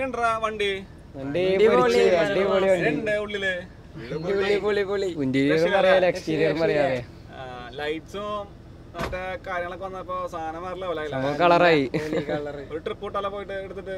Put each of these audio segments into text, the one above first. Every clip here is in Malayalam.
എങ്ങനെയുണ്ടാ വണ്ടി വണ്ടി പൊളിച്ച് അടിപൊളി വണ്ടി ഉണ്ട് ഉള്ളില് ഇന്റീരിയറും പറയാതെ എക്സ്റ്റീരിയറും പറയാതെ ലൈറ്റ്സും മറ്റേ കാര്യങ്ങളൊക്കെ വന്നപ്പോ സാധനം വേറെ ലെവലായില്ല സംഭവം കളറായി ഒരു ട്രിപ്പ് കൂട്ടല്ല പോയിട്ട് എടുത്തിട്ട്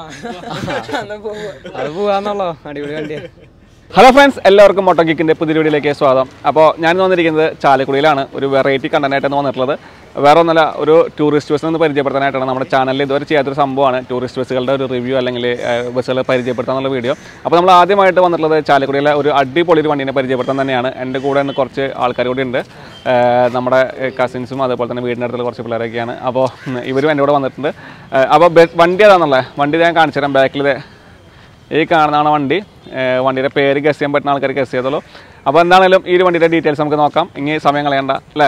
അത് പോവാന്നുള്ളോ അടിപൊളി വണ്ടിയാ ഹലോ ഫ്രണ്ട്സ് എല്ലാവർക്കും മോട്ടോ ഗിക്കിൻ്റെ പുതിയ വീഡിയോയിലേക്ക് സ്വാഗതം അപ്പോൾ ഞാൻ വന്നിരിക്കുന്നത് ചാലക്കുടിയിലാണ് ഒരു വെറൈറ്റി കണ്ടന്റായിട്ടാണ് വന്നിട്ടുള്ളത് വേറെ ഒന്നല്ല ഒരു ടൂറിസ്റ്റ് ബസ്സിനെ ഒന്ന് പരിചയപ്പെടുത്താനായിട്ടാണ് നമ്മുടെ ചാനലിൽ ഇതുവരെ ചെയ്യാത്തൊരു സംഭവമാണ് ടൂറിസ്റ്റ് ബസ്സുകളുടെ ഒരു റിവ്യൂ അല്ലെങ്കിൽ ബസ്സുകൾ പരിചയപ്പെടുത്താനുള്ള വീഡിയോ അപ്പോൾ നമ്മൾ ആദ്യമായിട്ട് വന്നിട്ടുള്ളത് ചാലക്കുടിയിലെ ഒരു അടിപൊളി ഒരു വണ്ടീനെ പരിചയപ്പെടുത്താൻ തന്നെയാണ് എൻ്റെ കൂടെ ഇന്ന് കുറച്ച് ആൾക്കാർ കൂടി ഉണ്ട് ഏഹ് നമ്മുടെ കസിൻസും അതുപോലെ തന്നെ വീടിൻ്റെ അടുത്തുള്ള കുറച്ച് പിള്ളേരൊക്കെയാണ് അപ്പോൾ ഇവരും എൻ്റെ കൂടെ വന്നിട്ടുണ്ട് ഏഹ് അപ്പോൾ ബെ- വണ്ടി ഏതാണെന്നുള്ളത് വണ്ടി ഞാൻ കാണിച്ചു തരാം ബാക്കിൽ ഈ കാണുന്നതാണ് വണ്ടി ഏഹ് വണ്ടിയുടെ പേര് ഗസ് ചെയ്യാൻ പറ്റുന്ന ആൾക്കാർ ഗസ് ചെയ്തോളൂ അപ്പോൾ എന്താണെങ്കിലും ഈ ഒരു വണ്ടിയുടെ ഡീറ്റെയിൽസ് നമുക്ക് നോക്കാം ഇനി സമയം കളയണ്ട അല്ലേ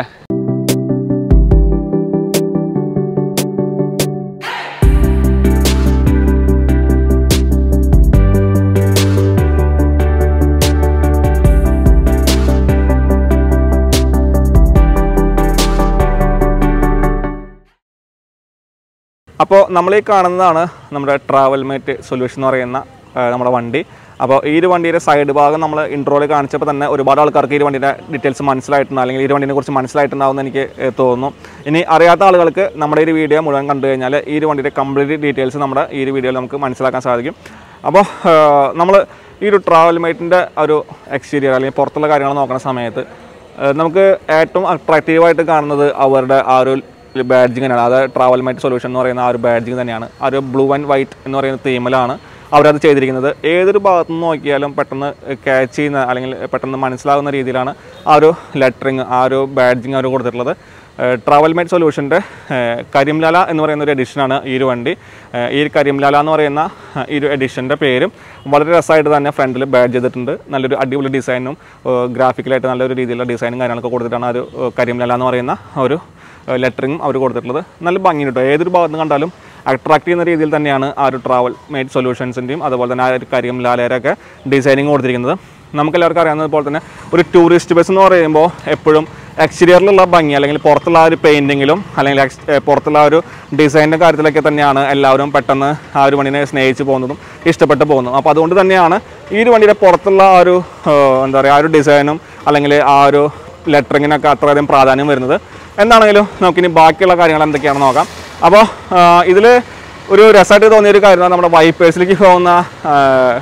അപ്പോൾ നമ്മൾ ഈ കാണുന്നതാണ് നമ്മുടെ ട്രാവൽ മേറ്റ് സൊല്യൂഷൻ എന്ന് പറയുന്ന ആ, നമ്മുടെ വണ്ടി അപ്പോൾ ഈ ഒരു വണ്ടിയുടെ സൈഡ് ഭാഗം നമ്മൾ ഇൻട്രോയിൽ കാണിച്ചപ്പോൾ തന്നെ ഒരുപാട് ആൾക്കാർക്ക് ഈ ഒരു വണ്ടിയുടെ ഡീറ്റെയിൽസ് മനസ്സിലായിട്ടുണ്ട് അല്ലെങ്കിൽ ഈ ഒരു വണ്ടിനെ കുറിച്ച് മനസ്സിലായിട്ടുണ്ടാവും എന്ന് എനിക്ക് ഏ, തോന്നുന്നു ഇനി അറിയാത്ത ആളുകൾക്ക് നമ്മുടെ ഈ ഒരു വീഡിയോ മുഴുവൻ കണ്ടു കഴിഞ്ഞാൽ ഈ ഒരു വണ്ടിയുടെ കംപ്ലീറ്റ് ഡീറ്റെയിൽസ് നമ്മുടെ ഈ ഒരു വീഡിയോയിൽ നമുക്ക് മനസ്സിലാക്കാൻ സാധിക്കും അപ്പോൾ നമ്മൾ ഈ ഒരു ട്രാവൽ മേറ്റിൻ്റെ ഒരു എക്സ്റ്റീരിയർ അല്ലെങ്കിൽ പുറത്തുള്ള കാര്യങ്ങൾ നോക്കുന്ന സമയത്ത് ഏഹ് നമുക്ക് ഏറ്റവും അട്രാക്റ്റീവായിട്ട് കാണുന്നത് അവരുടെ ആ ഒരു ബാഡ്ജിങ് തന്നെയാണ് അതായത് ട്രാവൽ മൈറ്റ് സൊല്യൂഷൻ എന്ന് പറയുന്ന ആ ഒരു ബാഡ്ജിങ് തന്നെയാണ് ആ ഒരു ബ്ലൂ ആൻഡ് വൈറ്റ് എന്ന് പറയുന്ന തീമിലാണ് അവരത് ചെയ്തിരിക്കുന്നത് ഏതൊരു ഭാഗത്തു നിന്ന് നോക്കിയാലും പെട്ടെന്ന് ക്യാച്ച് ചെയ്യുന്ന അല്ലെങ്കിൽ പെട്ടെന്ന് മനസ്സിലാകുന്ന രീതിയിലാണ് ആ ഒരു ലെറ്ററിങ് ആ ഒരു ബാഡ്ജിങ് അവർ കൊടുത്തിട്ടുള്ളത് ട്രാവൽ മേറ്റ് സൊല്യൂഷൻ്റെ കരിംലാല എന്ന് പറയുന്ന ഒരു എഡിഷനാണ് ഈ ഒരു വണ്ടി ഏഹ് ഈ ഒരു കരിംലാല എന്ന് പറയുന്ന ഏഹ് ഈ ഒരു എഡിഷൻ്റെ പേരും വളരെ രസമായിട്ട് തന്നെ ഫ്രണ്ടിൽ ബാഡ് ചെയ്തിട്ടുണ്ട് നല്ലൊരു അടിപൊളി ഡിസൈനും ഗ്രാഫിക്കലായിട്ട് നല്ലൊരു രീതിയിലുള്ള ഡിസൈനും കാര്യങ്ങളൊക്കെ കൊടുത്തിട്ടാണ് ആ ഒരു ഏഹ് കരിംലാല എന്ന് പറയുന്ന ഒരു ലെറ്ററിങ്ങും അവർ കൊടുത്തിട്ടുള്ളത് നല്ല ഭംഗി കിട്ടും ഏതൊരു ഭാഗത്ത് നിന്ന് കണ്ടാലും അട്രാക്ട് ചെയ്യുന്ന രീതിയിൽ തന്നെയാണ് ആ ഒരു ട്രാവൽ മേഡ് സൊല്യൂഷൻസിൻ്റെയും അതുപോലെ തന്നെ ആ ഒരു കരിയം ലാലയൊക്കെ ഡിസൈനിങ് കൊടുത്തിരിക്കുന്നത് നമുക്കെല്ലാവർക്കും അറിയാവുന്നത് പോലെ തന്നെ ഒരു ടൂറിസ്റ്റ് ബസ് എന്ന് പറയുമ്പോൾ എപ്പോഴും എക്സ്റ്റീരിയറിലുള്ള ഭംഗി അല്ലെങ്കിൽ പുറത്തുള്ള ആ ഒരു പെയിൻറ്റിങ്ങിലും അല്ലെങ്കിൽ ex- ഏ, പുറത്തുള്ള ആ ഒരു ഡിസൈനിൻ്റെ കാര്യത്തിലൊക്കെ തന്നെയാണ് എല്ലാവരും പെട്ടെന്ന് ആ ഒരു വണ്ടിനെ സ്നേഹിച്ച് പോകുന്നതും ഇഷ്ടപ്പെട്ട് പോകുന്നതും അപ്പോൾ അതുകൊണ്ട് തന്നെയാണ് ഈ ഒരു വണ്ടിയുടെ പുറത്തുള്ള ആ ഒരു ഏഹ്, എന്താ പറയുക ആ ഒരു ഡിസൈനും അല്ലെങ്കിൽ ആ ഒരു ലെറ്ററിങ്ങിനൊക്കെ അത്രയധികം പ്രാധാന്യം വരുന്നത് എന്താണെങ്കിലും നമുക്കിനി ബാക്കിയുള്ള കാര്യങ്ങൾ എന്തൊക്കെയാണെന്ന് നോക്കാം അപ്പോൾ ഇതിൽ ഒരു രസമായിട്ട് തോന്നിയൊരു കാര്യം നമ്മുടെ വൈപ്പേഴ്സിലേക്ക് പോകുന്ന ആ,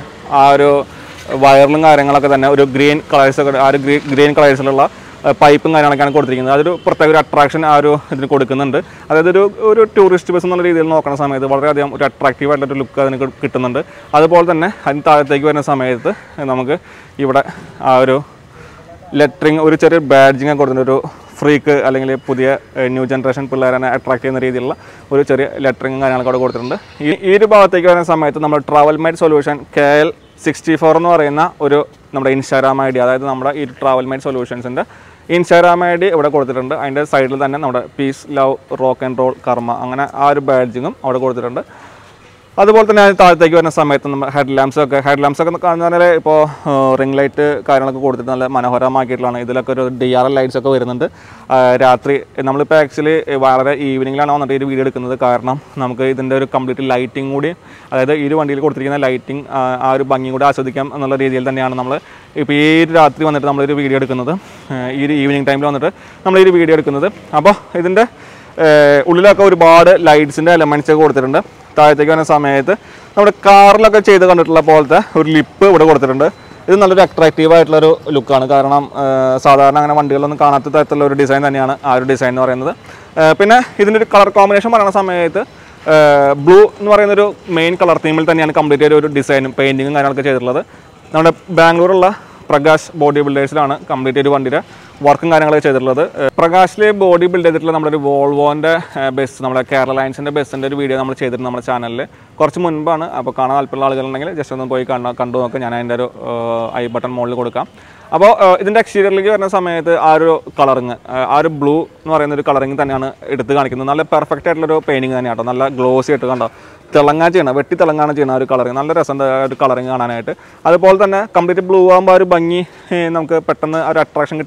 ആ ഒരു വയറിലും കാര്യങ്ങളൊക്കെ തന്നെ ഒരു ഗ്രീൻ കളേഴ്സൊക്കെ ആ ഒരു ഗ്രീ ഗ്രീൻ കളേഴ്സിലുള്ള പൈപ്പും കാര്യങ്ങളൊക്കെയാണ് കൊടുത്തിരിക്കുന്നത് അതൊരു പ്രത്യേക ഒരു അട്രാക്ഷൻ ആ ഒരു ഇതിന് കൊടുക്കുന്നുണ്ട് അതായത് ഒരു ഒരു ടൂറിസ്റ്റ് ബസ് എന്നുള്ള രീതിയിൽ നോക്കുന്ന സമയത്ത് വളരെയധികം ഒരു അട്രാക്റ്റീവ് ആയിട്ടൊരു ലുക്ക് അതിന് കി- കിട്ടുന്നുണ്ട് അതുപോലെ തന്നെ അതിന് താഴത്തേക്ക് വരുന്ന സമയത്ത് നമുക്ക് ഇവിടെ ആ ഒരു ലെറ്ററിങ് ഒരു ചെറിയ ബാഡ്ജിങ് ഒക്കെ കൊടുത്തിട്ടുണ്ട് ഒരു ഫ്രീക്ക് അല്ലെങ്കിൽ പുതിയ ന്യൂ ജനറേഷൻ പിള്ളേരെ അട്രാക്ട് ചെയ്യുന്ന രീതിയിലുള്ള ഒരു ചെറിയ ലെറ്ററിങ് കാര്യങ്ങളൊക്കെ അവിടെ കൊടുത്തിട്ടുണ്ട് ഈ ഈ ഒരു ഭാഗത്തേക്ക് വരുന്ന സമയത്ത് നമ്മൾ travel mate solution K L sixty four എന്ന് പറയുന്ന ഒരു നമ്മുടെ ഇൻസ്റ്റാഗ്രാം ഐ ഡി അതായത് നമ്മുടെ ഈ ട്രാവൽ മേഡ് സൊല്യൂഷൻസിൻ്റെ ഇൻസ്റ്റാഗ്രാം ഐ ഡി ഇവിടെ കൊടുത്തിട്ടുണ്ട് അതിൻ്റെ സൈഡിൽ തന്നെ നമ്മുടെ peace love rock and roll karma അങ്ങനെ ആ ഒരു ബാഡ്ജിങ്ങും അവിടെ കൊടുത്തിട്ടുണ്ട് അതുപോലെ തന്നെ അതിന് താഴത്തേക്ക് വരുന്ന സമയത്ത് നമ്മൾ ഹെഡ് ലാംപ്സ് ഒക്കെ ഹെഡ് ലാംപ്സ് ഒക്കെ കാണുന്ന പറഞ്ഞാൽ ഇപ്പോൾ റിംഗ് ലൈറ്റ് കാര്യങ്ങളൊക്കെ കൊടുത്തിട്ട് നല്ല മനോഹരമാക്കിയിട്ടുള്ളതാണ് ഇതിലൊക്കെ ഒരു ഡി ആർ എൽ ലൈറ്റ്സ് ഒക്കെ വരുന്നുണ്ട് ആ, രാത്രി നമ്മളിപ്പോൾ ആക്ച്വലി വളരെ ഈവനിങ്ങിലാണ് വന്നിട്ട് ഈ ഒരു വീഡിയോ എടുക്കുന്നത് കാരണം നമുക്ക് ഇതിൻ്റെ ഒരു കംപ്ലീറ്റ് ലൈറ്റിംഗ് കൂടി അതായത് ഈ ഒരു വണ്ടിയിൽ കൊടുത്തിരിക്കുന്ന ലൈറ്റിംഗ് ആ ഒരു ഭംഗി കൂടി ആസ്വദിക്കാം എന്നുള്ള രീതിയിൽ തന്നെയാണ് നമ്മൾ ഇപ്പോൾ ഈ ഒരു രാത്രി വന്നിട്ട് നമ്മളൊരു വീഡിയോ എടുക്കുന്നത് ആ, ഈ ഒരു ഈവനിങ് ടൈമിൽ വന്നിട്ട് നമ്മൾ ഈ ഒരു വീഡിയോ എടുക്കുന്നത് അപ്പോൾ ഇതിൻ്റെ ഏഹ് ഉള്ളിലൊക്കെ ഒരുപാട് ലൈറ്റ്സിൻ്റെ എലമെൻറ്റ്സ് ഒക്കെ കൊടുത്തിട്ടുണ്ട് താഴത്തേക്ക് വരുന്ന സമയത്ത് നമ്മുടെ കാറിലൊക്കെ ചെയ്ത് കണ്ടിട്ടുള്ള പോലത്തെ ഒരു ലിപ്പ് ഇവിടെ കൊടുത്തിട്ടുണ്ട് ഇത് നല്ലൊരു അട്രാക്റ്റീവ് ആയിട്ടുള്ള ഒരു ലുക്കാണ് കാരണം ഏഹ് സാധാരണ അങ്ങനെ വണ്ടികളിലൊന്നും കാണാത്ത തരത്തിലുള്ള ഒരു ഡിസൈൻ തന്നെയാണ് ആ ഒരു ഡിസൈൻ എന്ന് പറയുന്നത് ഏഹ് പിന്നെ ഇതിൻ്റെ ഒരു കളർ കോമ്പിനേഷൻ പറയുന്ന സമയത്ത് ബ്ലൂ എന്ന് പറയുന്ന ഒരു മെയിൻ കളർ തീമിൽ തന്നെയാണ് കംപ്ലീറ്റ് ഒരു ഡിസൈനും പെയിൻറ്റിങ്ങും കാര്യങ്ങളൊക്കെ ചെയ്തിട്ടുള്ളത് നമ്മുടെ ബാംഗ്ലൂരുള്ള പ്രകാശ് ബോഡി ബിൽഡേഴ്സിലാണ് കംപ്ലീറ്റ് ഒരു വണ്ടിയുടെ വർക്കും കാര്യങ്ങളൊക്കെ ചെയ്തിട്ടുള്ളത് ഏഹ് പ്രകാശിലെ ബോഡി ബിൽഡ് ചെയ്തിട്ടുള്ള നമ്മുടെ ഒരു വോൾവോൻ്റെ ബസ് നമ്മുടെ കേരള ലൈൻസിൻ്റെ ബസ്സിൻ്റെ ഒരു വീഡിയോ നമ്മൾ ചെയ്തിട്ടുണ്ട് നമ്മുടെ ചാനലിൽ കുറച്ച് മുൻപാണ് അപ്പോൾ കാണാൻ താല്പര്യമുള്ള ആളുകളുണ്ടെങ്കിൽ ജസ്റ്റ് ഒന്ന് പോയി കാണാൻ കണ്ടു നോക്കുക ഞാൻ അതിൻ്റെ ഒരു ഐ ബട്ടൺ മുകളിൽ കൊടുക്കാം അപ്പോൾ ഇതിൻ്റെ എക്സ്റ്റീരിയറിലേക്ക് വരുന്ന സമയത്ത് ആ ഒരു കളറിങ് ആ ഒരു ബ്ലൂ എന്ന് പറയുന്ന ഒരു കളറിങ് തന്നെയാണ് എടുത്ത് കാണിക്കുന്നത് നല്ല പെർഫെക്റ്റ് ആയിട്ടുള്ളൊരു പെയിൻറ്റിങ് തന്നെയാണ് കേട്ടോ നല്ല ഗ്ലോസി ആയിട്ട് കണ്ടോ തിളങ്ങാൻ ചെയ്യണം വെട്ടി തിളങ്ങാണ് ചെയ്യുന്ന ആ ഒരു കളറിങ് നല്ല രസമുണ്ട് ആ ഒരു കളറിങ് കാണാനായിട്ട് അതുപോലെ തന്നെ കംപ്ലീറ്റ് ബ്ലൂ ആകുമ്പോൾ ആ ഒരു ഭംഗി ഏ, നമുക്ക് പെട്ടെന്ന് ആ ഒരു അട്രാക്ഷൻ കിട്ടാത്തത് കൊണ്ട്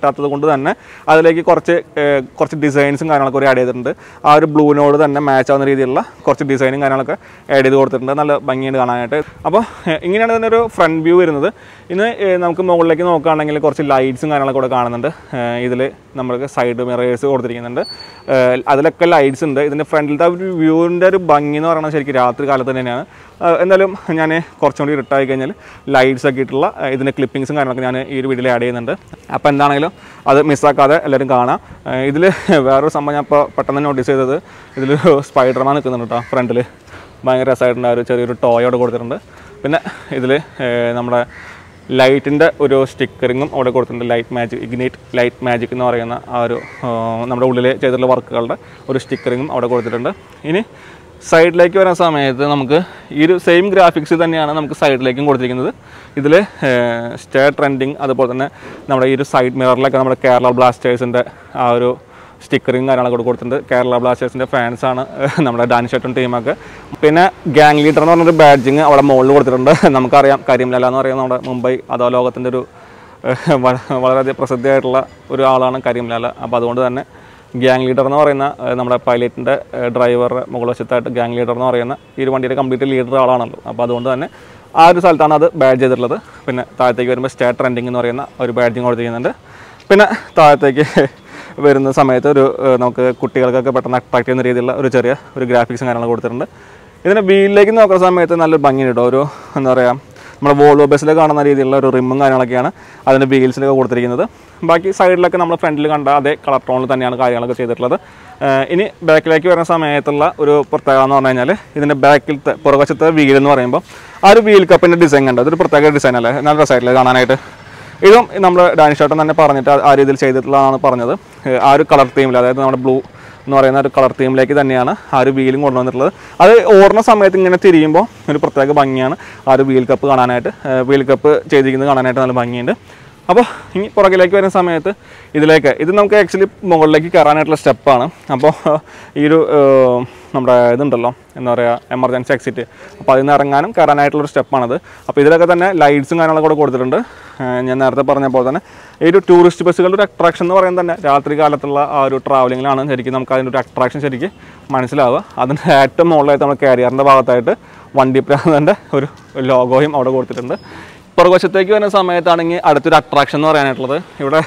ആയതുകൊണ്ട് തന്നെ അതിലേക്ക് കുറച്ച് ഏഹ്, കുറച്ച് ഡിസൈൻസും കാര്യങ്ങളൊക്കെ ഒരു ആഡ് ചെയ്തിട്ടുണ്ട് ആ ഒരു ബ്ലൂവിനോട് തന്നെ മാച്ച് ആവുന്ന രീതിയിലുള്ള കുറച്ച് ഡിസൈനും കാര്യങ്ങളൊക്കെ ആഡ് ചെയ്ത് കൊടുത്തിട്ടുണ്ട് നല്ല ഭംഗിയുണ്ട് കാണാനായിട്ട് അപ്പോൾ ഏഹ്, ഇങ്ങനെയാണ് ഇതിൻ്റെ ഒരു ഫ്രണ്ട് വ്യൂ വരുന്നത് ഇന്ന് ഏഹ്, നമുക്ക് മുകളിലേക്ക് നോക്കുകയാണെങ്കിൽ കുറച്ച് ലൈറ്റ്സും കാര്യങ്ങളൊക്കെ ഇവിടെ കാണുന്നുണ്ട് ഇതിൽ നമുക്ക് സൈഡ് മിറേഴ്സ് കൊടുത്തിരിക്കുന്നുണ്ട് ഏഹ്, അതിലൊക്കെ ലൈറ്റ്സ് ഉണ്ട് ഇതിൻ്റെ ഫ്രണ്ടിലത്തെ ഒരു വ്യൂവിൻ്റെ ഒരു ഭംഗി എന്ന് പറയുന്നത് ശരിക്കും രാത്രി കാലത്ത് തന്നെയാണ് ഏഹ്, എന്തായാലും ഞാൻ കുറച്ചും കൂടി റിട്ടായി കഴിഞ്ഞാൽ ലൈറ്റ്സ് ഒക്കെ ഇട്ടുള്ള ഏഹ്, ഇതിൻ്റെ ക്ലിപ്പിങ്സും കാര്യങ്ങളൊക്കെ ഞാൻ ഈ ഒരു വീഡിയോയിൽ ആഡ് ചെയ്യുന്നുണ്ട് അപ്പോൾ എന്താണെങ്കിലും അത് മിസ്സാക്കാതെ എല്ലാവരും കാണാം ഇതിൽ വേറൊരു സംഭവം ഞാൻ ഇപ്പോൾ പെട്ടെന്ന് നോട്ടീസ് ചെയ്തത് ഇതിൽ സ്പൈഡർമാൻ നിൽക്കുന്നുണ്ട് കേട്ടോ ഫ്രണ്ടിൽ ഭയങ്കര രസമായിട്ടുണ്ട് ആ ഒരു ചെറിയൊരു ടോയോടെ കൊടുത്തിട്ടുണ്ട് പിന്നെ ഇതിൽ നമ്മുടെ ലൈറ്റിൻ്റെ ഒരു സ്റ്റിക്കറിങ്ങും അവിടെ കൊടുത്തിട്ടുണ്ട് light magic ignite light magic എന്ന് പറയുന്ന ആ ഒരു ആ, നമ്മുടെ ഉള്ളിൽ ചെയ്തിട്ടുള്ള വർക്കുകളുടെ ഒരു സ്റ്റിക്കറിങ്ങും അവിടെ കൊടുത്തിട്ടുണ്ട് ഇനി സൈഡിലേക്ക് വരുന്ന സമയത്ത് നമുക്ക് ഈ ഒരു സെയിം ഗ്രാഫിക്സ് തന്നെയാണ് നമുക്ക് സൈഡിലേക്കും കൊടുത്തിരിക്കുന്നത് ഇതിൽ സ്റ്റേ ട്രെൻഡിങ് അതുപോലെ തന്നെ നമ്മുടെ ഈ ഒരു സൈഡ് മിററിലൊക്കെ നമ്മുടെ കേരള ബ്ലാസ്റ്റേഴ്സിൻ്റെ ആ ഒരു സ്റ്റിക്കറിങ് കാര്യങ്ങളൊക്കെ ഇവിടെ കൊടുത്തിട്ടുണ്ട് കേരള ബ്ലാസ്റ്റേഴ്സിൻ്റെ ഫാൻസാണ് നമ്മുടെ ഡാനിഷ് ഷട്ടും ടീമൊക്കെ പിന്നെ ഗ്യാങ് ലീഡർ എന്ന് പറഞ്ഞൊരു ബാഡ്ജിങ് അവിടെ മുകളിൽ കൊടുത്തിട്ടുണ്ട് നമുക്കറിയാം കരിംലല എന്ന് പറയുന്നത് നമ്മുടെ മുംബൈ അതോ ലോകത്തിൻ്റെ ഒരു ഏഹ്, വ- വളരെയധികം പ്രസിദ്ധിയായിട്ടുള്ള ഒരു ആളാണ് കരിംലാല അപ്പോൾ അതുകൊണ്ട് തന്നെ ഗ്യാങ് ലീഡർ എന്ന് പറയുന്ന ഏഹ്, നമ്മുടെ പൈലറ്റിൻ്റെ ഡ്രൈവർ മുകൾ വശത്തായിട്ട് ഗ്യാങ് ലീഡർ എന്ന് പറയുന്ന ഈ ഒരു വണ്ടിയുടെ കംപ്ലീറ്റ് ലീഡർ ആളാണല്ലോ അപ്പോൾ അതുകൊണ്ട് തന്നെ ആ ഒരു സ്ഥലത്താണ് അത് ബാഡ്ജ് ചെയ്തിട്ടുള്ളത് പിന്നെ താഴത്തേക്ക് വരുമ്പോൾ സ്റ്റേ ട്രെൻഡിങ് എന്ന് പറയുന്ന ഒരു ബാഡ്ജിങ് കൊടുത്തിരിക്കുന്നുണ്ട് പിന്നെ താഴത്തേക്ക് വരുന്ന സമയത്ത് ഒരു ഏഹ്, നമുക്ക് കുട്ടികൾക്കൊക്കെ പെട്ടെന്ന് അട്രാക്ട് ചെയ്യുന്ന രീതിയിലുള്ള ഒരു ചെറിയ ഒരു ഗ്രാഫിക്സും കാര്യങ്ങളും കൊടുത്തിട്ടുണ്ട് ഇതിൻ്റെ വീലിലേക്ക് നോക്കുന്ന സമയത്ത് നല്ലൊരു ഭംഗിയുണ്ട് കേട്ടോ ഒരു എന്താ പറയുക നമ്മുടെ വോൾവോ ബസ്സിൽ കാണുന്ന രീതിയിലുള്ള ഒരു റിമ്മും കാര്യങ്ങളൊക്കെയാണ് അതിൻ്റെ വീൽസിലൊക്കെ കൊടുത്തിരിക്കുന്നത് ബാക്കി സൈഡിലൊക്കെ നമ്മൾ ഫ്രണ്ടിൽ കണ്ട അതേ കളർ ടോണിൽ തന്നെയാണ് കാര്യങ്ങളൊക്കെ ചെയ്തിട്ടുള്ളത് ഏഹ് ഇനി ബാക്കിലേക്ക് വരുന്ന സമയത്തുള്ള ഒരു പ്രത്യേകത എന്ന് പറഞ്ഞു കഴിഞ്ഞാൽ ഇതിൻ്റെ ബാക്കിലത്തെ പുറവശത്തെ വീൽ എന്ന് പറയുമ്പോൾ ആ ഒരു വീൽ കപ്പിൻ്റെ ഡിസൈൻ കണ്ടോ ഇതൊരു പ്രത്യേക ഡിസൈൻ അല്ലേ നല്ല രസമായിട്ടില്ലേ കാണാനായിട്ട് ഇതും നമ്മൾ ഡാനിഷ് ചേട്ടൻ തന്നെ പറഞ്ഞിട്ട് ആ- ആ രീതിയിൽ ചെയ്തിട്ടുള്ളതാണ് പറഞ്ഞത് ഏഹ് ആ ഒരു കളർ തീമിൽ അതായത് നമ്മുടെ ബ്ലൂ എന്ന് പറയുന്ന ഒരു കളർ തീമിലേക്ക് തന്നെയാണ് ആ ഒരു വീലും കൊണ്ടുവന്നിട്ടുള്ളത് അത് ഓടുന്ന സമയത്ത് ഇങ്ങനെ തിരിയുമ്പോൾ ഒരു പ്രത്യേക ഭംഗിയാണ് ആ ഒരു വീൽ കപ്പ് കാണാനായിട്ട് ഏഹ് വീൽ കപ്പ് ചെയ്തിരിക്കുന്നത് കാണാനായിട്ട് നല്ല ഭംഗിയുണ്ട് അപ്പോൾ ഇനി പുറകിലേക്ക് വരുന്ന സമയത്ത് ഇതിലേക്ക് ഇത് നമുക്ക് ആക്ച്വലി മുകളിലേക്ക് കയറാനായിട്ടുള്ള സ്റ്റെപ്പാണ് അപ്പോൾ ഈ ഒരു ഏഹ്, നമ്മുടെ ഇതുണ്ടല്ലോ എന്താ പറയുക എമർജൻസി എക്സിറ്റ് അപ്പോൾ അതിൽ നിന്ന് ഇറങ്ങാനും കയറാനായിട്ടുള്ളൊരു സ്റ്റെപ്പാണത് അപ്പോൾ ഇതിലൊക്കെ തന്നെ ലൈറ്റ്സും കാര്യങ്ങളൊക്കെ കൂടെ കൊടുത്തിട്ടുണ്ട് ഏഹ് ഞാൻ നേരത്തെ പറഞ്ഞ പോലെ തന്നെ ഈ ഒരു ടൂറിസ്റ്റ് ബസ്സുകളുടെ ഒരു അട്രാക്ഷൻ എന്ന് പറയുന്നത് തന്നെ രാത്രി കാലത്തുള്ള ആ ഒരു ട്രാവലിങ്ങിലാണ് ശരിക്കും നമുക്ക് അതിൻ്റെ ഒരു അട്രാക്ഷൻ ശരിക്കും മനസ്സിലാവുക അതിൻ്റെ ഏറ്റവും മുകളിലായിട്ട് നമ്മൾ കാരിയറിൻ്റെ ഭാഗത്തായിട്ട് വണ്ടി പ്രാന്തൻ്റെ ഒരു ലോഗോയും അവിടെ കൊടുത്തിട്ടുണ്ട് പുറകുവശത്തേക്ക് വരുന്ന സമയത്താണെങ്കിൽ അടുത്തൊരു അട്രാക്ഷൻ എന്ന് പറയാനായിട്ടുള്ളത് ഇവിടെ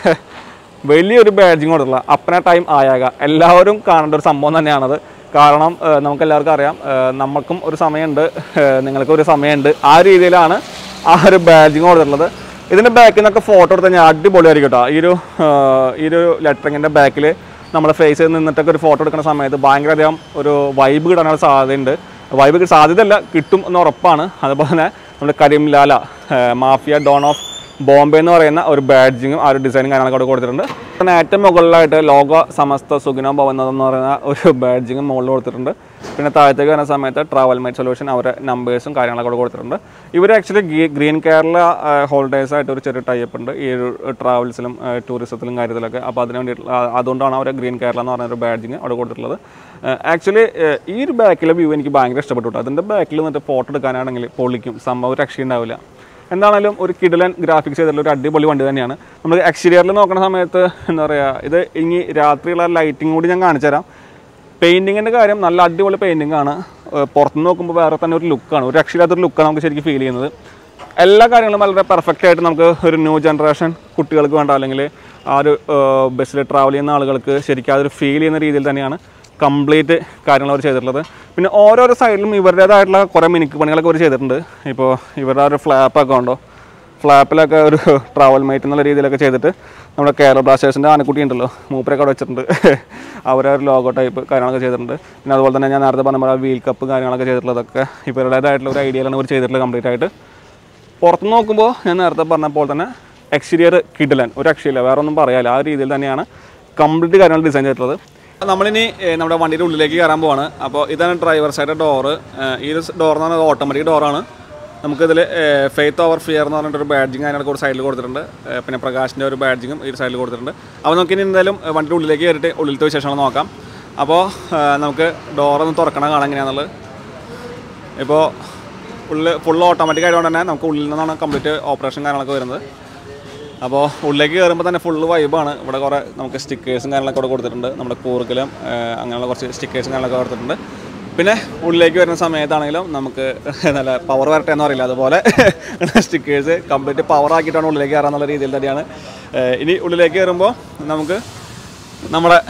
വലിയൊരു ബാഡ്ജിങ് കൊടുത്തിട്ടുള്ള അപ്പന ടൈം ആയാക എല്ലാവരും കാണേണ്ട ഒരു സംഭവം തന്നെയാണത് കാരണം ഏഹ്, നമുക്ക് എല്ലാവർക്കും അറിയാം ഏഹ്, നമുക്കും ഒരു സമയമുണ്ട് ഏഹ്, നിങ്ങൾക്കും ഒരു സമയമുണ്ട് ആ രീതിയിലാണ് ആ ഒരു ബാഡ്ജിങ് കൊടുത്തിട്ടുള്ളത് ഇതിൻ്റെ ബാക്കിൽ നിന്നൊക്കെ ഫോട്ടോ എടുത്ത് കഴിഞ്ഞാൽ അടിപൊളിയായിരിക്കും കേട്ടോ ഈ ഒരു ഏഹ്, ഈ ഒരു ലെറ്ററിങ്ങിൻ്റെ ബാക്കിൽ നമ്മുടെ ഫേസിൽ നിന്നിട്ടൊക്കെ ഒരു ഫോട്ടോ എടുക്കുന്ന സമയത്ത് ഭയങ്കര അധികം ഒരു വൈബ് കിട്ടാനുള്ള സാധ്യതയുണ്ട് വൈബ് സാധ്യതയല്ല കിട്ടും എന്ന് ഉറപ്പാണ് അതുപോലെ തന്നെ നമ്മുടെ കരിംലാല ഏഹ്, മാഫിയ ഡോൺ ഓഫ് ബോംബെ എന്ന് പറയുന്ന ഒരു ബാഡ്ജിങ്ങും ആ ഒരു ഡിസൈനും കാര്യങ്ങളൊക്കെ അവിടെ കൊടുത്തിട്ടുണ്ട് പിന്നെ ഏറ്റവും മുകളിലായിട്ട് ലോക സമസ്ത സുഖിനോ ഭവനത് എന്ന് പറയുന്ന ഒരു ബാഡ്ജിങ്ങും മുകളിൽ കൊടുത്തിട്ടുണ്ട് പിന്നെ താഴത്തേക്ക് വരുന്ന സമയത്ത് ട്രാവൽ മൈറ്റ് സൊല്യൂഷൻ അവരുടെ നമ്പേഴ്സും കാര്യങ്ങളൊക്കെ അവിടെ കൊടുത്തിട്ടുണ്ട് ഇവർ ആക്ച്വലി ഗ്രീൻ കേരള ഹോളിഡേയ്സ് ആയിട്ട് ഒരു ചെറിയ ടൈപ്പ് ഉണ്ട് ഈ ഒരു ട്രാവൽസിലും ടൂറിസത്തിലും കാര്യത്തിലൊക്കെ അപ്പോൾ അതിന് വേണ്ടിയിട്ടുള്ള ആ- അതുകൊണ്ടാണ് അവർ ഗ്രീൻ കേരള എന്ന് പറയുന്ന ഒരു ബാഡ്ജിങ് അവിടെ കൊടുത്തിട്ടുള്ളത് ആക്ച്വലി ഈ ഒരു ബാക്കിലെ വ്യൂ എനിക്ക് ഭയങ്കര ഇഷ്ടപ്പെട്ടു കേട്ടോ അതിൻ്റെ ബാക്കിൽ നിന്നിട്ട് ഫോട്ടോ എടുക്കാനാണെങ്കിൽ പൊളിക്കും സംഭവം ഒരു രക്ഷയുണ്ടാവില്ല എന്താണെങ്കിലും ഒരു കിഡിലൻ ഗ്രാഫിക്സ് ചെയ്തിട്ടുള്ള ഒരു അടിപൊളി വണ്ടി തന്നെയാണ് നമ്മൾ എക്സ്റ്റീരിയറിൽ നോക്കുന്ന സമയത്ത് എന്താ പറയുക ഇത് ഇനി രാത്രിയുള്ള ലൈറ്റിംഗ് കൂടി ഞാൻ കാണിച്ചു തരാം പെയിൻറ്റിങ്ങിൻ്റെ കാര്യം നല്ല അടിപൊളി പെയിൻറ്റിംഗ് ആണ് ഏഹ് പുറത്തുനിന്ന് നോക്കുമ്പോൾ വേറെ തന്നെ ഒരു ലുക്കാണ് ഒരു രക്ഷയില്ലാത്തൊരു ലുക്കാണ് നമുക്ക് ശരിക്കും ഫീൽ ചെയ്യുന്നത് എല്ലാ കാര്യങ്ങളും വളരെ പെർഫെക്റ്റ് ആയിട്ട് നമുക്ക് ഒരു ന്യൂ ജനറേഷൻ കുട്ടികൾക്ക് വേണ്ട അല്ലെങ്കിൽ ആ ഒരു ബസ്സിൽ ട്രാവൽ ചെയ്യുന്ന ആളുകൾക്ക് ശരിക്കും അതൊരു ഫീൽ ചെയ്യുന്ന രീതിയിൽ തന്നെയാണ് കംപ്ലീറ്റ് കാര്യങ്ങൾ അവർ ചെയ്തിട്ടുള്ളത് പിന്നെ ഓരോരോ സൈഡിലും ഇവരുടേതായിട്ടുള്ള കുറേ മിനുക്ക് പണികളൊക്കെ അവർ ചെയ്തിട്ടുണ്ട് ഇപ്പോൾ ഇവരുടെ ആ ഒരു ഫ്ലാപ്പൊക്കെ ഉണ്ടോ ഫ്ലാപ്പിലൊക്കെ ഒരു ട്രാവൽ മേറ്റ് എന്നുള്ള രീതിയിലൊക്കെ ചെയ്തിട്ട് നമ്മുടെ കേരള ബ്ലാസ്റ്റേഴ്സിൻ്റെ ആനക്കുട്ടി ഉണ്ടല്ലോ മൂപ്പരൊക്കെ അവിടെ വെച്ചിട്ടുണ്ട് അവരെ ഒരു ലോഗോ ടൈപ്പ് കാര്യങ്ങളൊക്കെ ചെയ്തിട്ടുണ്ട് പിന്നെ അതുപോലെ തന്നെ ഞാൻ നേരത്തെ പറഞ്ഞ പോലെ വീൽ കപ്പ് കാര്യങ്ങളൊക്കെ ചെയ്തിട്ടുള്ളതൊക്കെ ഇവരുടേതായിട്ടുള്ള ഒരു ഐഡിയയിലാണ് അവർ ചെയ്തിട്ടുള്ളത് കംപ്ലീറ്റ് ആയിട്ട് പുറത്ത് നോക്കുമ്പോൾ ഞാൻ നേരത്തെ പറഞ്ഞ പോലെ തന്നെ എക്സ്റ്റീരിയർ കിഡിലൻ ഒരു രക്ഷയില്ല വേറെ ഒന്നും പറയാനില്ല ആ രീതിയിൽ തന്നെയാണ് കംപ്ലീറ്റ് കാര്യങ്ങൾ ഡിസൈൻ ചെയ്തിട്ടുള്ളത് നമ്മളിനി ഏഹ്, നമ്മുടെ വണ്ടിയുടെ ഉള്ളിലേക്ക് കയറാൻ പോവാണ് അപ്പോൾ ഇതാണ് ഡ്രൈവർ സൈഡ് ഡോറ് ഈ ഒരു ഡോർ എന്ന് പറഞ്ഞാൽ ഓട്ടോമാറ്റിക് ഡോറാണ് നമുക്കിതിൽ ഫെയ്ത്ത് ഓവർ ഫിയർ എന്ന് പറഞ്ഞിട്ടൊരു ബാഡ്ജിങ് അതിനൊക്കെ ഒരു സൈഡിൽ കൊടുത്തിട്ടുണ്ട് ഏഹ്, പിന്നെ പ്രകാശിൻ്റെ ഒരു ബാഡ്ജിങ്ങും ഈ ഒരു സൈഡിൽ കൊടുത്തിട്ടുണ്ട് അപ്പോൾ നമുക്ക് ഇനി എന്തായാലും ഏഹ്, വണ്ടിയുടെ ഉള്ളിലേക്ക് കയറിയിട്ട് ഉള്ളിലത്തെ വിശേഷങ്ങൾ നോക്കാം അപ്പോൾ ഏഹ്, നമുക്ക് ഡോറൊന്ന് തുറക്കണം കാണാൻ എങ്ങനെയാണെന്നുള്ളത് ഇപ്പോൾ ഫുള്ള് ഫുൾ ഓട്ടോമാറ്റിക് ആയതുകൊണ്ട് തന്നെ നമുക്ക് ഉള്ളിൽ നിന്നാണ് കംപ്ലീറ്റ് ഓപ്പറേഷൻ കാര്യങ്ങളൊക്കെ വരുന്നത് അപ്പോൾ ഉള്ളിലേക്ക് കയറുമ്പോൾ തന്നെ ഫുള്ള് വൈബാണ് ഇവിടെ കുറേ നമുക്ക് സ്റ്റിക്കേഴ്സും കാര്യങ്ങളൊക്കെ ഇവിടെ കൊടുത്തിട്ടുണ്ട് നമ്മുടെ കൂർക്കിലും ഏഹ്, അങ്ങനെയുള്ള കുറച്ച് സ്റ്റിക്കേഴ്സും കാര്യങ്ങളൊക്കെ കൊടുത്തിട്ടുണ്ട് പിന്നെ ഉള്ളിലേക്ക് വരുന്ന സമയത്താണെങ്കിലും നമുക്ക് നല്ല പവർ വരട്ടെ എന്ന് പറയില്ല അതുപോലെ സ്റ്റിക്കേഴ്സ് കംപ്ലീറ്റ് പവർ ആക്കിയിട്ടാണ് ഉള്ളിലേക്ക് കയറാന്നുള്ള രീതിയിൽ തന്നെയാണ് ഏഹ്, ഇനി ഉള്ളിലേക്ക് കയറുമ്പോൾ നമുക്ക് നമ്മുടെ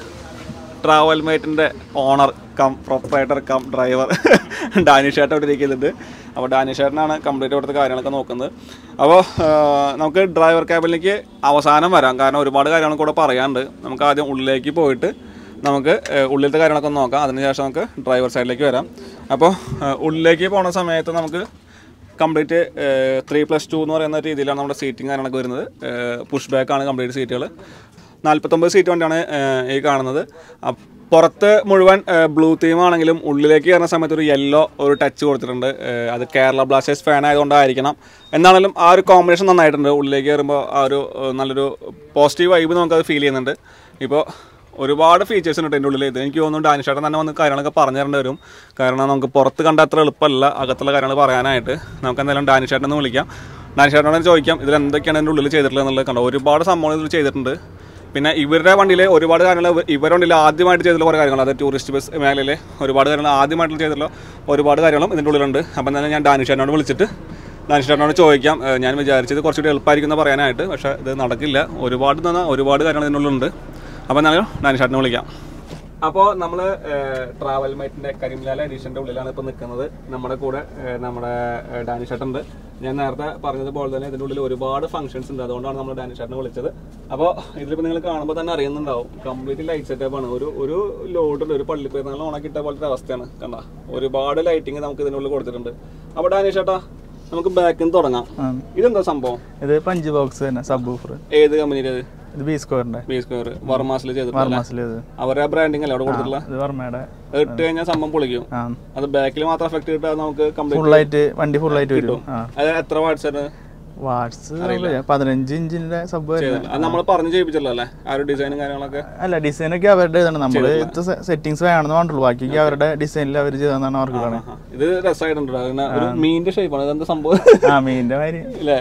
ട്രാവൽ മേറ്റിൻ്റെ owner cum proprietor cum driver Danish ചേട്ടൻ ഇവിടെ ഇരിക്കുന്നുണ്ട് അപ്പോൾ ഡാനിഷ് ചേട്ടനാണ് കംപ്ലീറ്റ് ഇവിടുത്തെ കാര്യങ്ങളൊക്കെ നോക്കുന്നത് അപ്പോൾ നമുക്ക് ഡ്രൈവർ ക്യാബിലേക്ക് അവസാനം വരാം കാരണം ഒരുപാട് കാര്യങ്ങൾ കൂടെ പറയാനുണ്ട് നമുക്ക് ആദ്യം ഉള്ളിലേക്ക് പോയിട്ട് നമുക്ക് ഏഹ്, ഉള്ളിലത്തെ കാര്യങ്ങളൊക്കെ ഒന്ന് നോക്കാം അതിനുശേഷം നമുക്ക് ഡ്രൈവർ സൈഡിലേക്ക് വരാം അപ്പോൾ ഏഹ്, ഉള്ളിലേക്ക് പോണ സമയത്ത് നമുക്ക് കംപ്ലീറ്റ് ത്രീ പ്ലസ് ടു എന്ന് പറയുന്ന രീതിയിലാണ് നമ്മുടെ സീറ്റിംഗ് കാര്യങ്ങളൊക്കെ വരുന്നത് പുഷ് ബാക്കാണ് കംപ്ലീറ്റ് സീറ്റുകൾ നാൽപ്പത്തൊമ്പത് സീറ്റ് വണ്ടിയാണ് ഏഹ്, ഈ കാണുന്നത് അപ്പ് പുറത്ത് മുഴുവൻ ബ്ലൂ തീം ആണെങ്കിലും ഉള്ളിലേക്ക് കയറുന്ന സമയത്ത് ഒരു യെല്ലോ ഒരു ടച്ച് കൊടുത്തിട്ടുണ്ട് ഏഹ്, അത് കേരള ബ്ലാസ്റ്റേഴ്സ് ഫാൻ ആയതുകൊണ്ടായിരിക്കണം എന്നാണെങ്കിലും ആ ഒരു കോമ്പിനേഷൻ നന്നായിട്ടുണ്ട് ഉള്ളിലേക്ക് കയറുമ്പോൾ ആ ഒരു ഏഹ്, നല്ലൊരു പോസിറ്റീവ് വൈബ് നമുക്കത് ഫീൽ ചെയ്യുന്നുണ്ട് ഇപ്പോൾ ഒരുപാട് ഫീച്ചേഴ്സ് ഉണ്ട് എൻ്റെ ഉള്ളിൽ ഇത് എനിക്ക് തോന്നുന്നു ഡാനിഷേട്ടൻ തന്നെ വന്ന് കാര്യങ്ങളൊക്കെ പറഞ്ഞു തരേണ്ടി വരും കാരണം നമുക്ക് പുറത്ത് കണ്ട അത്ര എളുപ്പമല്ല അകത്തുള്ള കാര്യങ്ങൾ പറയാനായിട്ട് നമുക്ക് എന്തായാലും ഡാനിഷേട്ടൻ ഒന്ന് വിളിക്കാം ഡാനിഷേട്ടനോട് ചോദിക്കാം ഇതിൽ എന്തൊക്കെയാണ് എൻ്റെ ഉള്ളിൽ ചെയ്തിട്ടുള്ളത് എന്നുള്ളത് കണ്ടോ ഒരുപാട് സംഭവങ്ങൾ ഇതിൽ ചെയ്തിട്ടുണ്ട് പിന്നെ ഇവരുടെ വണ്ടിയിൽ ഒരുപാട് കാര്യങ്ങൾ ഇവരുടെ വണ്ടിയിൽ ആദ്യമായിട്ട് ചെയ്തിട്ടുള്ള കുറേ കാര്യങ്ങൾ അത് ടൂറിസ്റ്റ് ബസ് മേഖലയിൽ ഒരുപാട് കാര്യങ്ങൾ ആദ്യമായിട്ട് ചെയ്തിട്ടുള്ള ഒരുപാട് കാര്യങ്ങളും ഇതിൻ്റെ ഉള്ളിലുണ്ട് അപ്പം എന്തായാലും ഞാൻ ഡാനിഷേട്ടനോട് വിളിച്ചിട്ട് ഡാനിഷേട്ടനോട് ചോദിക്കാം ഏഹ് ഞാൻ വിചാരിച്ചത് കുറച്ചുകൂടി എളുപ്പമായിരിക്കും എന്ന് പറയാനായിട്ട് പക്ഷേ ഇത് നടക്കില്ല ഒരുപാട് തന്നെ ഒരുപാട് കാര്യങ്ങൾ ഇതിനുള്ളിലുണ്ട് അപ്പോൾ എന്നാലും ഡാനിഷേട്ടനെ വിളിക്കാം അപ്പോൾ നമ്മൾ ട്രാവൽ മൈറ്റിന്റെ കരിമിലാല എഡീഷന്റെ ഉള്ളിലാണ് ഇപ്പോൾ നിൽക്കുന്നത് നമ്മുടെ കൂടെ ഏഹ്, നമ്മുടെ ഏഹ്, ഡാനി ചേട്ടൻ ഉണ്ട് ഞാൻ നേരത്തെ പറഞ്ഞതുപോലെ തന്നെ ഇതിൻ്റെ ഉള്ളിൽ ഒരുപാട് ഫംഗ്ഷൻസ് ഉണ്ട് അതുകൊണ്ടാണ് നമ്മൾ ഡാനി ചേട്ടനെ വിളിച്ചത് അപ്പോൾ ഇതിലിപ്പോൾ നിങ്ങൾ കാണുമ്പോൾ തന്നെ അറിയുന്നുണ്ടാവും കംപ്ലീറ്റ് ലൈറ്റ് സെറ്റപ്പ് ആണ് ഒരു ഒരു ലോഡിൽ ഒരു പള്ളി പെരുന്നാൾ ഓണക്കിട്ട പോലത്തെ അവസ്ഥയാണ് കണ്ട ഒരുപാട് ലൈറ്റിംഗ് നമുക്ക് ഇതിനുള്ളിൽ കൊടുത്തിട്ടുണ്ട് അപ്പോൾ ഡാനി ചേട്ടാ നമുക്ക് ബാക്കിൽ നിന്ന് തുടങ്ങാം ഇതെന്താ സംഭവം ഇത് പഞ്ച് ബോക്സ് തന്നെ സബ് ഊഫർ ഏത് കമ്പനിയുടെ ഇത് ബി സ്ക്വയറിന്റെ ബി സ്ക്വയർ വർമാസിൽ ചെയ്തിട്ടുള്ള വർമാസിൽ ഇത് അവരുടെ ബ്രാൻഡിങ് അല്ലേ അവിടെ കൊടുത്തിട്ടുള്ള ഇത് വർമ്മയുടെ അത് ഇട്ട് കഴിഞ്ഞാൽ സംഭവം പൊളിക്കും ആ അത് ബാക്കിൽ മാത്രം എഫക്ട് കിട്ടാതെ നമുക്ക് കംപ്ലീറ്റ് ഫുള്ളായിട്ട് വണ്ടി ഫുള്ളായിട്ട് വരും ആ അത് എത്ര വാട്ട്സ് ആണ് വാട്സ് പതിനഞ്ച് ഇഞ്ചിന്റെ സബ് വരുന്നത് അത് നമ്മൾ പറഞ്ഞു ചെയ്യിപ്പിച്ചല്ലോ അല്ലേ ആ ഒരു ഡിസൈനും കാര്യങ്ങളൊക്കെ അല്ല ഡിസൈൻ ഒക്കെ അവരുടെ ഇതാണ് നമ്മൾ സെറ്റിങ്സ് വേണമെന്ന് പറഞ്ഞുള്ളൂ ബാക്കി അവരുടെ ഡിസൈനിൽ അവർ ചെയ്തതാണ് അവർക്ക് കാണാൻ ആഹാ. ഇത് രസമായിട്ടുണ്ട് അതിന് ഒരു മീനിന്റെ ഷേപ്പാണ് ഇതെന്താ സംഭവം ആ മീനിന്റെ മാതിരി ഇല്ലേ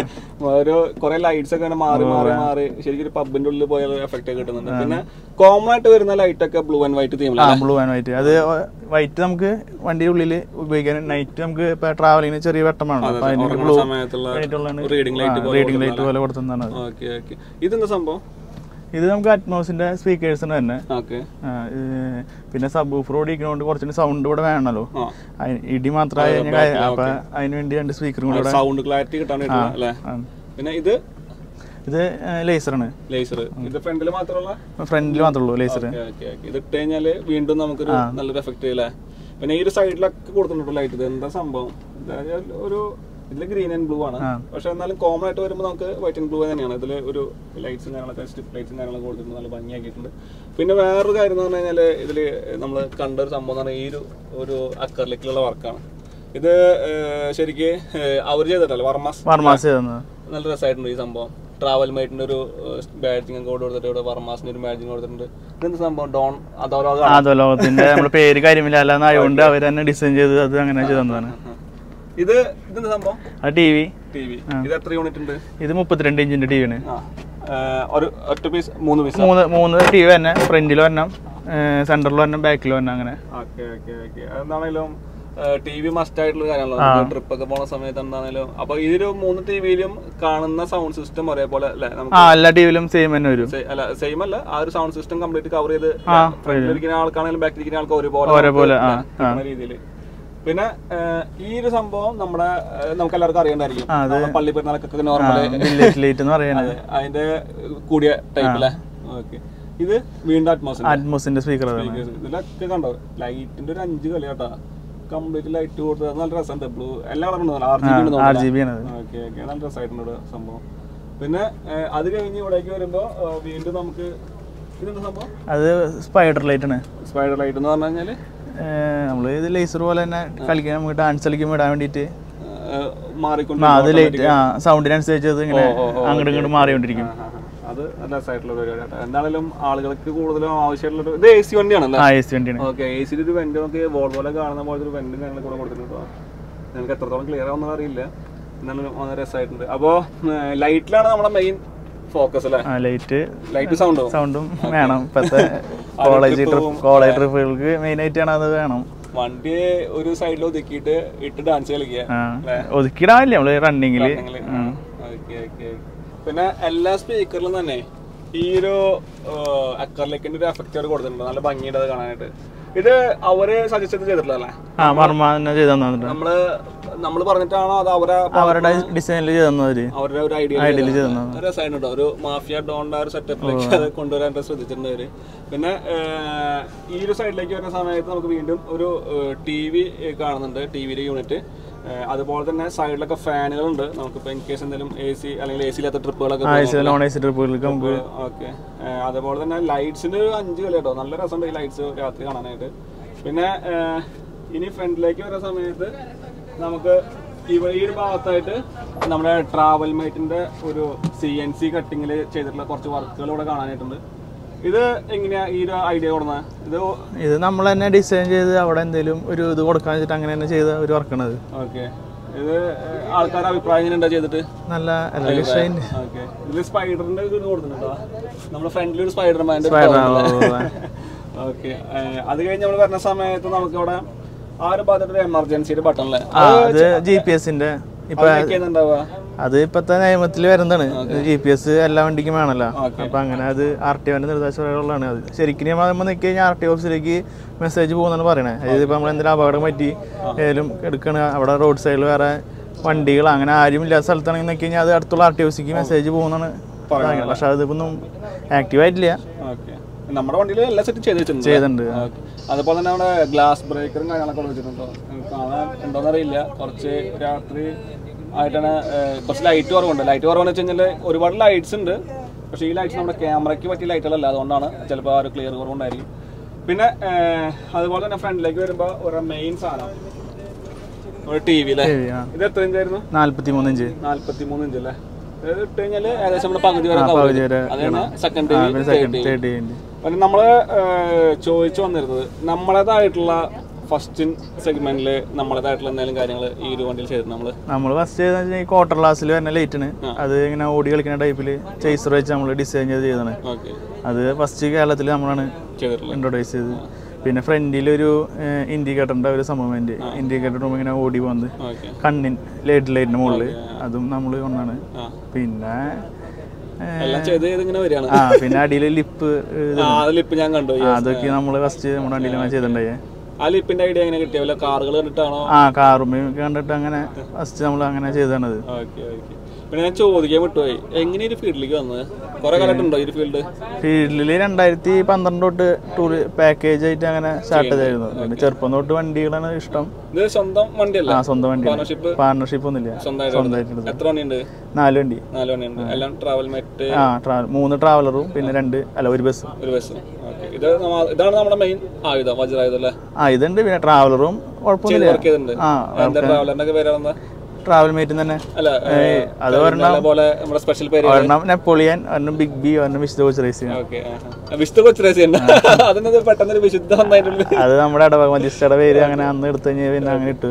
ഒരു കുറെ ലൈറ്റ്സ് ഒക്കെ ഇങ്ങനെ മാറി മാറി മാറി ശരിക്കും ഒരു പബിന്റെ ഉള്ളിൽ പോയ എഫക്റ്റ് ഒക്കെ കിട്ടുന്നുണ്ട് പിന്നെ കോമൺ ആയിട്ട് വരുന്ന ലൈറ്റ് ഒക്കെ ബ്ലൂ ആൻഡ് വൈറ്റ് ആ തീമില്ല ബ്ലൂ ആൻഡ് വൈറ്റ് അത് വൈറ്റ് നമുക്ക് വണ്ടിയുടെ ഉള്ളിൽ ഉപയോഗിക്കാൻ നൈറ്റ് നമുക്ക് ഇപ്പൊ ട്രാവലിങ്ങിന് ചെറിയ വെട്ടം വേണം അപ്പൊ അതിന് ഉറങ്ങുന്ന ബ്ലൂ സമയത്തുള്ള റീഡിംഗ് ലൈറ്റ് റീഡിംഗ് ലൈറ്റ് പോലെ കൊടുത്തതാണ് അത് ഓക്കെ ഓക്കെ ഇതെന്താ സംഭവം ഇത് നമുക്ക് അറ്റ്മോസിന്റെ സ്പീക്കേഴ്സിന് തന്നെ ഓക്കെ ആ, ഇത് പിന്നെ സബ് ഊഫർ ഓടിക്കുന്നതുകൊണ്ട് കുറച്ചുകൂടി സൗണ്ട് ഇവിടെ വേണമല്ലോ ആ അയി- ഇടി മാത്രമായി കഴിഞ്ഞാൽ കാര്യം. അപ്പൊ അതിന് വേണ്ടി രണ്ട് സ്പീക്കറും കൂടെ സൗണ്ട് ക്ലാരിറ്റി കിട്ടാൻ വേണ്ടിയിട്ടുള്ള അല്ലേ ആ. പിന്നെ ഇത് ഇത് ലേസറാണ് ലേസർ ഇത് ഫ്രണ്ടിൽ മാത്രമുള്ള ഫ്രണ്ടിൽ മാത്രമേ ഉള്ളൂ ലേസർ ഓക്കേ, ഓക്കേ, ഓക്കേ. ഇത് ഇട്ട് കഴിഞ്ഞാല് വീണ്ടും നമുക്കൊരു നല്ലൊരു എഫക്ട് ചെയ്യില്ലേ പിന്നെ ഈ ഒരു സൈഡിലൊക്കെ കൊടുത്തിട്ടുണ്ട് ലൈറ്റ് ഇത് എന്താ സംഭവം ഇതായത് ഒരു ഇതില് ഗ്രീൻ ആൻഡ് ബ്ലൂ ആണ് പക്ഷെ എന്നാലും കോമൺ ആയിട്ട് വരുമ്പോൾ നമുക്ക് വൈറ്റ് ആൻഡ് ബ്ലൂ തന്നെയാണ് ഇതിൽ ഒരു ലൈറ്റ്സും കാര്യങ്ങളൊക്കെ സ്ട്രിപ്പ് ലൈറ്റ്സും കാര്യങ്ങളൊക്കെ കൊടുത്തിട്ടുണ്ട് നല്ല ഭംഗിയാക്കിയിട്ടുണ്ട് പിന്നെ വേറൊരു കാര്യം എന്ന് പറഞ്ഞു കഴിഞ്ഞാൽ ഇതിൽ നമ്മൾ കണ്ട ഒരു സംഭവം എന്ന് പറഞ്ഞാൽ ഈ ഒരു ഒരു അക്കറിലേക്കുള്ള വർക്കാണ് ഇത് ഏഹ്, ശരിക്ക് അവർ ചെയ്തിട്ടല്ലേ വർമാസ് വർമാസ് ചെയ്തത് നല്ല രസമായിട്ടുണ്ട് ഈ സംഭവം ട്രാവൽ മേറ്റിന്റെ ഒരു ബാഡ്ജിങ് കോഡ് കൊടുത്തിട്ട് ഇവിടെ വർമാസിന്റെ ഒരു ബാഡ്ജിങ് കൊടുത്തിട്ടുണ്ട് ഇതെന്ത് സംഭവം ഡോൺ അതോലോഗാണ് അതോ ലോകത്തിന്റെ നമ്മുടെ പേര് കാര്യമില്ല അല്ലാന്നായതുകൊണ്ട് അവർ തന്നെ ഡിസൈൻ ചെയ്ത് അത് അങ്ങനെ ചെയ്തു തന്നതാണ് ഇത് ഇതെന്ത് സംഭവം ആ ടി വി ടി വി ഇത് എത്ര യൂണിറ്റ് ഉണ്ട് ഇത് മുപ്പത്തിരണ്ട് ഇഞ്ചിന്റെ ടി വിയാണ് ആ ഏഹ്, ഒരു ഒറ്റ പീസ് മൂന്ന് പീസ് മൂന്ന് മൂന്ന് ടി വി തന്നെ ഫ്രണ്ടിൽ വരണം സെന്ററിൽ വരണം ബാക്കിൽ വരണം അങ്ങനെ ഓക്കെ ഓക്കെ ഓക്കെ എന്താണെങ്കിലും ടി വി മസ്റ്റ് ആയിട്ടുള്ള കാര്യമാണല്ലോ ട്രിപ്പ് ഒക്കെ പോണ സമയത്ത് എന്താണെങ്കിലും അപ്പൊ ഈ ഒരു മൂന്ന് ടി വിയിലും കാണുന്ന സൗണ്ട് സിസ്റ്റം ഒരേപോലെ അല്ലെ നമുക്ക് ആ എല്ലാ ടി വിയിലും സെയിം തന്നെ വരും സെ- അല്ല സെയിം അല്ല ആ ഒരു സൗണ്ട് സിസ്റ്റം കംപ്ലീറ്റ് കവർ ചെയ്ത് ഫ്രണ്ടിലിരിക്കുന്ന ആൾക്കാണെങ്കിലും ബാക്കിലിരിക്കുന്ന ആൾക്ക് ഒരുപോലെ ഒരേപോലെ, ആ, രീതിയിൽ പിന്നെ ഏഹ്, ഈ ഒരു സംഭവം നമ്മുടെ ഏഹ്, നമുക്ക് എല്ലാവർക്കും അറിയണ്ടായിരിക്കും നമ്മുടെ പള്ളി പെരുന്നാൾക്കൊക്കെ നോർമൽ വില്ലേജ് ലൈറ്റ് എന്ന് പറയുന്നത് അതിന്റെ കൂടിയ ടൈപ്പ് അല്ലേ ഓക്കെ ഇത് വീണ്ടും അറ്റ്മോസ്ഫിയർ അറ്റ്മോസിന്റെ സ്പീക്കർ അതാണ് ഇതിലൊക്കെ കണ്ടോ ലൈറ്റിന്റെ ഒരു അഞ്ച് കളി കേട്ടാ കംപ്ലീറ്റ് ലൈറ്റ് കൊടുത്തത് നല്ല രസമുണ്ട് ബ്ലൂ എല്ലാ കളറും R G B R G B ആണ് അത്. ഓക്കെ ഓക്കെ നല്ല രസമായിട്ടുണ്ട് ഇവിടെ സംഭവം പിന്നെ ഏഹ്, അത് കഴിഞ്ഞ് ഇവിടേക്ക് വരുമ്പോ ഏഹ്, വീണ്ടും നമുക്ക് ഇതെന്താ സംഭവം അത് സ്പൈഡർ ലൈറ്റ് ആണ് സ്പൈഡർ ലൈറ്റ് എന്ന് പറഞ്ഞു കഴിഞ്ഞാല് നമ്മൾ ഇത് ലേസർ പോലെ തന്നെ കളിക്കാൻ നമുക്ക് ഡാൻസ് കളിക്കുമ്പോൾ ഇടാൻ വേണ്ടിയിട്ട് ഏഹ്, മാറിക്കൊണ്ട് ആ അത് ലൈറ്റ് ആ സൗണ്ടിനനുസരിച്ച് അത് ഇങ്ങനെ അങ്ങോട്ടും ഇങ്ങോട്ടും മാറിക്കൊണ്ടിരിക്കും ആ, ആ, ആ. അത് നല്ല രസമായിട്ടുള്ള പരിപാടി കേട്ടോ എന്താണെങ്കിലും ആളുകൾക്ക് കൂടുതലും ആവശ്യമുള്ള ഇത് എ സി വണ്ടിയാണല്ലേ ആ എ സി വണ്ടിയാണ് ഓക്കെ എ സിയിൽ ഒരു വെന്റ് നമുക്ക് വോൾവോലെ കാണുന്ന പോലത്തെ ഒരു വെന്റും കാര്യങ്ങളൊക്കെ കൂടെ കൊടുത്തിട്ടുണ്ട് കേട്ടോ നിങ്ങൾക്ക് എത്രത്തോളം ക്ലിയർ ആവുന്നത് അറിയില്ല എന്നാലും വളരെ രസമായിട്ടുണ്ട് അപ്പോൾ ലൈറ്റിലാണ് നമ്മുടെ മെയിൻ ഫോക്കസ് അല്ലേ ആ ലൈറ്റ് ലൈറ്റ് സൗണ്ടോ സൗണ്ടും വേണം ഇപ്പത്തെ കോളേജ് ട്രിപ്പ് കോളേജ് ട്രിപ്പുകൾക്ക് മെയിൻ ആയിട്ടാണ് അത് വേണം വണ്ടി ഒരു സൈഡിൽ ഒതുക്കിയിട്ട് ഇട്ട് ഡാൻസ് കളിക്കുക ആ ഒതുക്കിടാനില്ല നമ്മള് റണ്ണിങ്ങില് ഓക്കെ ഓക്കെ പിന്നെ എല്ലാ സ്പീക്കറിലും തന്നെ ഈ ഒരു അക്കറിലേക്കിന്റെ ഒരു എഫക്റ്റ് അവർ കൊടുത്തിട്ടുണ്ട് നല്ല ഭംഗിയുടെ അത് കാണാനായിട്ട് ഇത് അവര് സജസ്റ്റ് ചെയ്തിട്ടില്ല അല്ലേ ആ വർമ്മ തന്നെ ചെയ്തു തന്നിട്ടുണ്ട് നമ്മള് നമ്മള് പറഞ്ഞിട്ടാണോ അത് അവരെ അവരുടെ ഡിസൈനിൽ ചെയ്തു തന്നവര് അവരുടെ ഒരു ഐഡിയ ഐഡിയയിൽ ചെയ്തു തന്നത് രസമായിട്ടുണ്ടോ ഒരു മാഫിയ ഡോണ്ട ഒരു സെറ്റപ്പിലേക്ക് അത് കൊണ്ടുവരാൻ ശ്രദ്ധിച്ചിട്ടുണ്ട് അവര് പിന്നെ ഏർ, ഈ ഒരു സൈഡിലേക്ക് വരുന്ന സമയത്ത് നമുക്ക് വീണ്ടും ഒരു ടി വി കാണുന്നുണ്ട് ടി വിയുടെ യൂണിറ്റ് അതുപോലെ തന്നെ സൈഡിലൊക്കെ ഫാനുകളുണ്ട് നമുക്കിപ്പോൾ ഇൻ കേസ് എന്തെങ്കിലും എ സി അല്ലെങ്കിൽ എ സി ഇല്ലാത്ത ട്രിപ്പുകളൊക്കെ ആഴ്ച നോൺ ഐ സി ട്രിപ്പുകൾക്ക് നമുക്ക് ഓക്കെ അതുപോലെ തന്നെ ലൈറ്റ്സിന്റെ ഒരു അഞ്ച് കളി കേട്ടോ നല്ല രസമുണ്ട് ഈ ലൈറ്റ്സ് രാത്രി കാണാനായിട്ട് പിന്നെ ഏർ, ഇനി ഫ്രണ്ടിലേക്ക് വരുന്ന സമയത്ത് നമുക്ക് ഇവ ഈ ഒരു ഭാഗത്തായിട്ട് നമ്മുടെ ട്രാവൽ മേറ്റിന്റെ ഒരു സി എൻ സി കട്ടിങ്ങിൽ ചെയ്തിട്ടുള്ള കുറച്ച് വർക്കുകൾ ഇവിടെ കാണാനായിട്ടുണ്ട് ഇത് എങ്ങനെയാ ഈ ഒരു ഐഡിയ കൊടുന്നത് ഇത് ഇത് നമ്മൾ തന്നെ ഡിസൈൻ ചെയ്ത് അവിടെ എന്തെങ്കിലും ഒരു ഇത് കൊടുക്കാൻ വെച്ചിട്ട് അങ്ങനെ തന്നെ ചെയ്ത ഒരു വർക്കാണത് ഓക്കെ ഇത് ആൾക്കാരുടെ അഭിപ്രായം എങ്ങനെയുണ്ടാ ചെയ്തിട്ട് നല്ല എല്ലാ ഡിസൈൻ ഓക്കെ ഇതിൽ സ്പൈഡറിന്റെ ഇത് കൊടുത്തിട്ടുണ്ടോ നമ്മുടെ ഫ്രണ്ടിൽ ഒരു സ്പൈഡർമാൻ്റെ ഓക്കെ അത് കഴിഞ്ഞ് നമ്മൾ വരുന്ന സമയത്ത് നമുക്ക് ഇവിടെ ആ ഒരു ഭാഗത്ത് ഒരു എമർജൻസിയുടെ ബട്ടൺ അല്ലേ ആ അത് ജി പി എസിന്റെ ഇപ്പൊ ഉണ്ടാവുക അത് ഇപ്പത്തെ നിയമത്തിൽ വരുന്നതാണ് ജി പി എസ് എല്ലാ വണ്ടിക്കും വേണമല്ലോ അപ്പൊ അങ്ങനെ അത് ആർ ടി ഒന്റെ നിർദ്ദേശമുള്ളതാണ് അത് ശരിക്കും നമ്മൾ നിൽക്കി കഴിഞ്ഞാൽ ആർ ടി ഓഫീസിലേക്ക് മെസ്സേജ് പോകുന്നാണ് പറയണേ അതായത് ഇപ്പൊ നമ്മൾ എന്തെങ്കിലും അപകടം പറ്റി ഏതെങ്കിലും എടുക്കണ അവിടെ റോഡ് സൈഡിൽ വേറെ വണ്ടികൾ അങ്ങനെ ആരും ഇല്ലാത്ത സ്ഥലത്താണെങ്കിൽ നിൽക്കി കഴിഞ്ഞാൽ അത് അടുത്തുള്ള ആർ ടി ഓഫീസിലേക്ക് മെസ്സേജ് പോകുന്നാണ് പറയുന്നത് പക്ഷെ അതിപ്പൊന്നും ആക്റ്റീവ് ആയിട്ടില്ല ഓക്കെ നമ്മുടെ വണ്ടിയിൽ എല്ലാ സെറ്റും ചെയ്ത് വെച്ചിട്ടുണ്ട് ചെയ്തിട്ടുണ്ട് ഓക്കെ. അതുപോലെ തന്നെ അവിടെ ഗ്ലാസ് ബ്രേക്കറും കാര്യങ്ങളൊക്കെ ഇവിടെ വെച്ചിട്ടുണ്ടോ നിങ്ങൾക്ക് കാണാൻ ഉണ്ടോന്ന് അറിയില്ല കുറച്ച് രാത്രി ആയിട്ടാണ് ഏഹ്, കുറച്ച് ലൈറ്റ് കുറവുണ്ട് ലൈറ്റ് കുറവെന്ന് വെച്ച് കഴിഞ്ഞാൽ ഒരുപാട് ലൈറ്റ്സ് ഉണ്ട് പക്ഷേ ഈ ലൈറ്റ്സ് നമ്മുടെ ക്യാമറയ്ക്ക് പറ്റിയ ലൈറ്റുകളല്ല അതുകൊണ്ടാണ് ചിലപ്പോൾ ആ ഒരു ക്ലിയർ കുറവുണ്ടായിരിക്കും പിന്നെ ഏഹ്, അതുപോലെ തന്നെ ഫ്രണ്ടിലേക്ക് വരുമ്പോൾ ഒരു മെയിൻ സാധനം ഒരു ടി വി അല്ലേ ശരി, ആ. ഇത് എത്ര ഇഞ്ചായിരുന്നു നാല്പത്തി മൂന്ന് ഇഞ്ച് നാല്പത്തി മൂന്ന് ഇഞ്ച് അല്ലേ ഇത് ഇട്ട് കഴിഞ്ഞാൽ ഏകദേശം നമ്മുടെ പകുതി വരെ പകുതി വരെ അതാണ് സെക്കൻഡ് ആ ടി പിന്നെ വി സെക്കൻഡ് തേർട്ടി ഇഞ്ച് പിന്നെ നമ്മള് ഏഹ്, ചോദിച്ചു വന്നിരുന്നത് നമ്മളേതായിട്ടുള്ള ഫസ്റ്റ് സെഗ്മെന്റിൽ നമ്മളേതായിട്ടുള്ള എന്തെങ്കിലും കാര്യങ്ങൾ ഈ ഒരു വണ്ടിയിൽ ചെയ്തിട്ടുണ്ട് നമ്മള് നമ്മൾ ഫസ്റ്റ് ചെയ്തെന്ന് ഈ ക്വാർട്ടർ ഗ്ലാസ്സിൽ വരുന്ന ലൈറ്റാണ് അത് ഇങ്ങനെ ഓടി കളിക്കുന്ന ടൈപ്പിൽ ചേസർ വെച്ച് നമ്മൾ ഡിസൈൻ ചെയ്ത് ചെയ്തതാണ് ഓക്കെ അത് ഫസ്റ്റ് കേരളത്തിൽ നമ്മളാണ് ചെയ്തിട്ടുള്ളത് ഇൻട്രൊഡ്യൂസ് ചെയ്തത് പിന്നെ ഫ്രണ്ടിൽ ഒരു ഇൻഡിക്കേറ്ററിന്റെ ഒരു സംഭവം ഇൻഡിക്കേറ്റർ റൂം ഇങ്ങനെ ഓടി പോകുന്നത് ഓക്കെ കണ്ണിൻ ലൈറ്റ് ലൈറ്റിന്റെ മുകളിൽ അതും നമ്മൾ ഒന്നാണ് ആ പിന്നെ ഏ, എല്ലാം ചെയ്ത് ചെയ്ത് ഇങ്ങനെ വരികയാണ് ആ പിന്നെ അടിയിൽ ലിപ്പ് ആ ആ ലിപ്പ് ഞാൻ കണ്ടു അതൊക്കെ നമ്മൾ ഫസ്റ്റ് നമ്മുടെ വണ്ടിയിൽ അങ്ങനെ ചെയ്തിട്ടുണ്ടായേ ആ ലിപ്പിന്റെ ഐഡിയ എങ്ങനെ കിട്ടിയ വല്ല കാറുകൾ കണ്ടിട്ടാണോ ആ കാറുമ്മ കണ്ടിട്ട് അങ്ങനെ ഫസ്റ്റ് നമ്മൾ അങ്ങനെ ചെയ്തതാണത് ഓക്കെ ഓക്കെ പിന്നെ ഞാൻ ചോദിക്കാൻ വിട്ടുപോയി എങ്ങനെ ഈ ഒരു ഫീൽഡിലേക്ക് വന്നത് കുറെ കാലമായിട്ടുണ്ടോ ഈ ഒരു ഫീൽഡ് ഫീൽഡിൽ രണ്ടായിരത്തി പന്ത്രണ്ട് തൊട്ട് ടൂർ പാക്കേജ് ആയിട്ട് അങ്ങനെ സ്റ്റാർട്ട് ചെയ്തായിരുന്നു പിന്നെ ചെറുപ്പം തൊട്ട് വണ്ടികളാണ് ഇഷ്ടം ഇത് സ്വന്തം വണ്ടിയല്ല ആ സ്വന്തം വണ്ടി പാർട്ണർഷിപ്പ് പാർട്ണർഷിപ്പ് ഒന്നുമില്ല സ്വന്തമായിട്ട് സ്വന്തമായിട്ട് എടുത്തത്. എത്ര വണ്ടിയുണ്ട് നാല് വണ്ടി നാല് വണ്ടിയുണ്ട് എല്ലാം ട്രാവൽ മെറ്റ് ആ ട്രാവൽ മൂന്ന് ട്രാവലറും പിന്നെ രണ്ട് അല്ല ഒരു ബസ് ഒരു ബസ് ഓക്കെ ഇത് നമ്മ- ഇതാണ് നമ്മുടെ മെയിൻ ആയുധം വജ്രായുധം അല്ലേ ആ ഇതുണ്ട് പിന്നെ ട്രാവലറും കുഴപ്പമൊന്നുമില്ല വർക്ക് ചെയ്തിട്ടുണ്ട് ആ എന്താ ട്രാവലറിന്റെ ഒക്കെ പേരാണെന്താ ട്രാവൽ മേറ്റും തന്നെ അല്ല അത് നല്ല പോലെ നമ്മുടെ സ്പെഷ്യൽ പേര് ഒരെണ്ണം നെപ്പോളിയൻ ഒരെണ്ണം ബിഗ് ബി ഒരെണ്ണം വിശുദ്ധ കോച്ച് റേസ് ഓക്കെ വിശുദ്ധ കൊച്ചുരേസി ഉണ്ട് അതെന്നത് പെട്ടെന്ന് ഒരു വിശുദ്ധ വന്നതിനുള്ള അത് നമ്മുടെ ഇടവക മജിസ്റ്ററുടെ പേര് അങ്ങനെ അന്ന് എടുത്തു കഴിഞ്ഞാൽ പിന്നെ അങ്ങനെ ഇട്ടു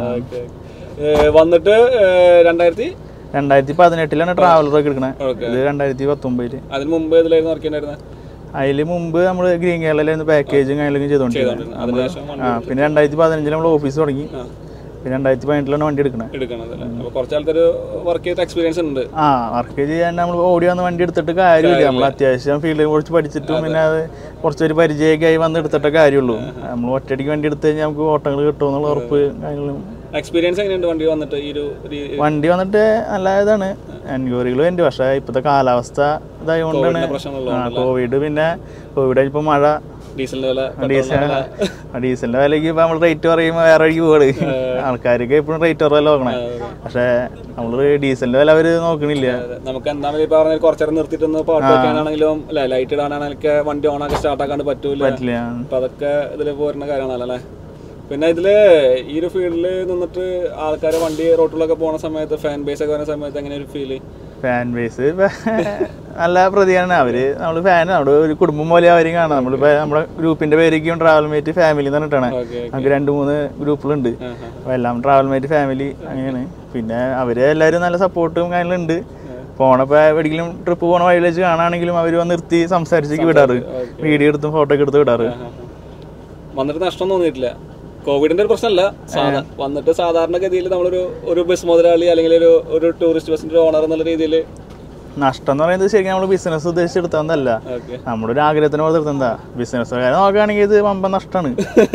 വന്നിട്ട് ഏ, രണ്ടായിരത്തി രണ്ടായിരത്തി പതിനെട്ടിലാണ് ട്രാവലറൊക്കെ എടുക്കണേ ഓക്കെ ഇത് രണ്ടായിരത്തി പത്തൊമ്പതില് അതിന് മുമ്പ് ഇതിലായിരുന്നു വർക്ക് ചെയ്യണ്ടായിരുന്നത് അതിൽ മുമ്പ് നമ്മൾ ഗ്രീൻ കേരളയിലായിരുന്നു പാക്കേജും കാര്യങ്ങളൊക്കെ ചെയ്തോണ്ടിരുന്നത് അതിനുശേഷം ആ പിന്നെ രണ്ടായിരത്തി പതിനഞ്ചിൽ നമ്മൾ ഓഫീസ് തുടങ്ങി പിന്നെ രണ്ടായിരത്തി പതിനെട്ടിലാണ് വണ്ടി എടുക്കണേ എടുക്കണത് അല്ലേ അപ്പൊ കുറച്ച് കാലത്തൊരു വർക്ക് ചെയ്ത എക്സ്പീരിയൻസ് ഉണ്ട് ആ വർക്ക് ചെയ്യാൻ നമ്മൾ ഓടി വന്ന് വണ്ടി എടുത്തിട്ട് കാര്യമില്ല നമ്മൾ അത്യാവശ്യം ഫീൽഡിനെ കുറിച്ച് പഠിച്ചിട്ടും പിന്നെ അത് കുറച്ചൊരു പരിചയമൊക്കെ ആയി വന്ന് എടുത്തിട്ടേ കാര്യമുള്ളൂ നമ്മൾ ഒറ്റയടിക്ക് വണ്ടി എടുത്തു കഴിഞ്ഞാൽ നമുക്ക് ഓട്ടങ്ങൾ കിട്ടുമെന്നുള്ള ഉറപ്പ് കാര്യങ്ങളും എക്സ്പീരിയൻസ് എങ്ങനെയുണ്ട് വണ്ടി വന്നിട്ട് ഈ ഒരു രീ- വണ്ടി വന്നിട്ട് നല്ല ഇതാണ് എൻക്വയറികൾ ഉണ്ട് പക്ഷേ ഇപ്പോഴത്തെ കാലാവസ്ഥ ഇതായതുകൊണ്ടാണ് പ്രശ്നമുള്ളത് ആ കോവിഡ് പിന്നെ കോവിഡ് ഇപ്പോൾ മഴ ഡീസലിന്റെ വില ഡീസൽ ഡീസലിന്റെ വിലക്ക് ഇപ്പൊ നമ്മൾ റേറ്റ് പറയുമ്പോൾ വേറെ വഴിക്ക് പോവാണ് ആൾക്കാർക്ക് എപ്പോഴും റേറ്റ് കുറവല്ല നോക്കണേ പക്ഷെ നമ്മള് ഡീസലിന്റെ വില അവര് നോക്കണില്ല അതെ. നമുക്ക് എന്താണെങ്കിലും ഈ പറഞ്ഞ കുറച്ചേരം നിർത്തിയിട്ടൊന്ന് പാട്ട് വെക്കാനാണെങ്കിലും അല്ലെ ലൈറ്റ് ഇടാനാണെങ്കിലൊക്കെ വണ്ടി ഓണാക്കി സ്റ്റാർട്ട് ആക്കാണ്ട് പറ്റൂല പറ്റില്ല അപ്പൊ അതൊക്കെ ഇതില് പോരുന്ന കാര്യങ്ങളല്ലേ അല്ലേ പിന്നെ ഇതില് ഈ ഒരു ഫീൽഡിൽ നിന്നിട്ട് ആൾക്കാർ വണ്ടി റോട്ടിലൊക്കെ പോണ സമയത്ത് ഫാൻ ബേസ് ഒക്കെ വരുന്ന സമയത്ത് എങ്ങനെ ഒരു ഫീല് ഫാൻ ബേസ് നല്ല പ്രതികരണം അവര് നമ്മള് ഫാൻ നമ്മുടെ ഒരു കുടുംബം പോലെ അവരും കാണാം നമ്മളിപ്പോ നമ്മുടെ ഗ്രൂപ്പിന്റെ പേരൊക്കെയും ട്രാവൽ മേറ്റ് ഫാമിലി എന്ന് പറഞ്ഞിട്ടാണ് നമുക്ക് രണ്ട് മൂന്ന് ഗ്രൂപ്പുകളുണ്ട് അപ്പൊ എല്ലാം ട്രാവൽ മേറ്റ് ഫാമിലി അങ്ങനെയാണ് പിന്നെ അവര് എല്ലാവരും നല്ല സപ്പോർട്ടും കാര്യങ്ങളുണ്ട് പോണപ്പോ എവിടെയെങ്കിലും ട്രിപ്പ് പോണ വഴിയിൽ വെച്ച് കാണുകയാണെങ്കിലും അവർ വന്ന് നിർത്തി സംസാരിച്ചേക്ക് വിടാറ് വീഡിയോ എടുത്തും ഫോട്ടോ ഒക്കെ എടുത്ത് വിടാറ് വന്നിട്ട് നഷ്ടം തോന്നിയിട്ടില്ല കോവിഡിന്റെ ഒരു പ്രശ്നമല്ല സാധാ വന്നിട്ട് സാധാരണഗതിയിൽ നമ്മളൊരു ഒരു ബസ് മുതലാളി അല്ലെങ്കിൽ ഒരു ഒരു ടൂറിസ്റ്റ് ബസിന്റെ ഓണർ എന്നുള്ള രീതിയിൽ നഷ്ടം എന്ന് പറയുന്നത് ശരിക്കും നമ്മൾ ബിസിനസ് ഉദ്ദേശിച്ചെടുത്തതല്ല ഓക്കെ നമ്മുടെ ഒരു ആഗ്രഹത്തിന് പോലെ നിർത്തുന്നതാ ബിസിനസ് കാര്യം നോക്കുകയാണെങ്കിൽ ഇത് വമ്പൻ നഷ്ടമാണ്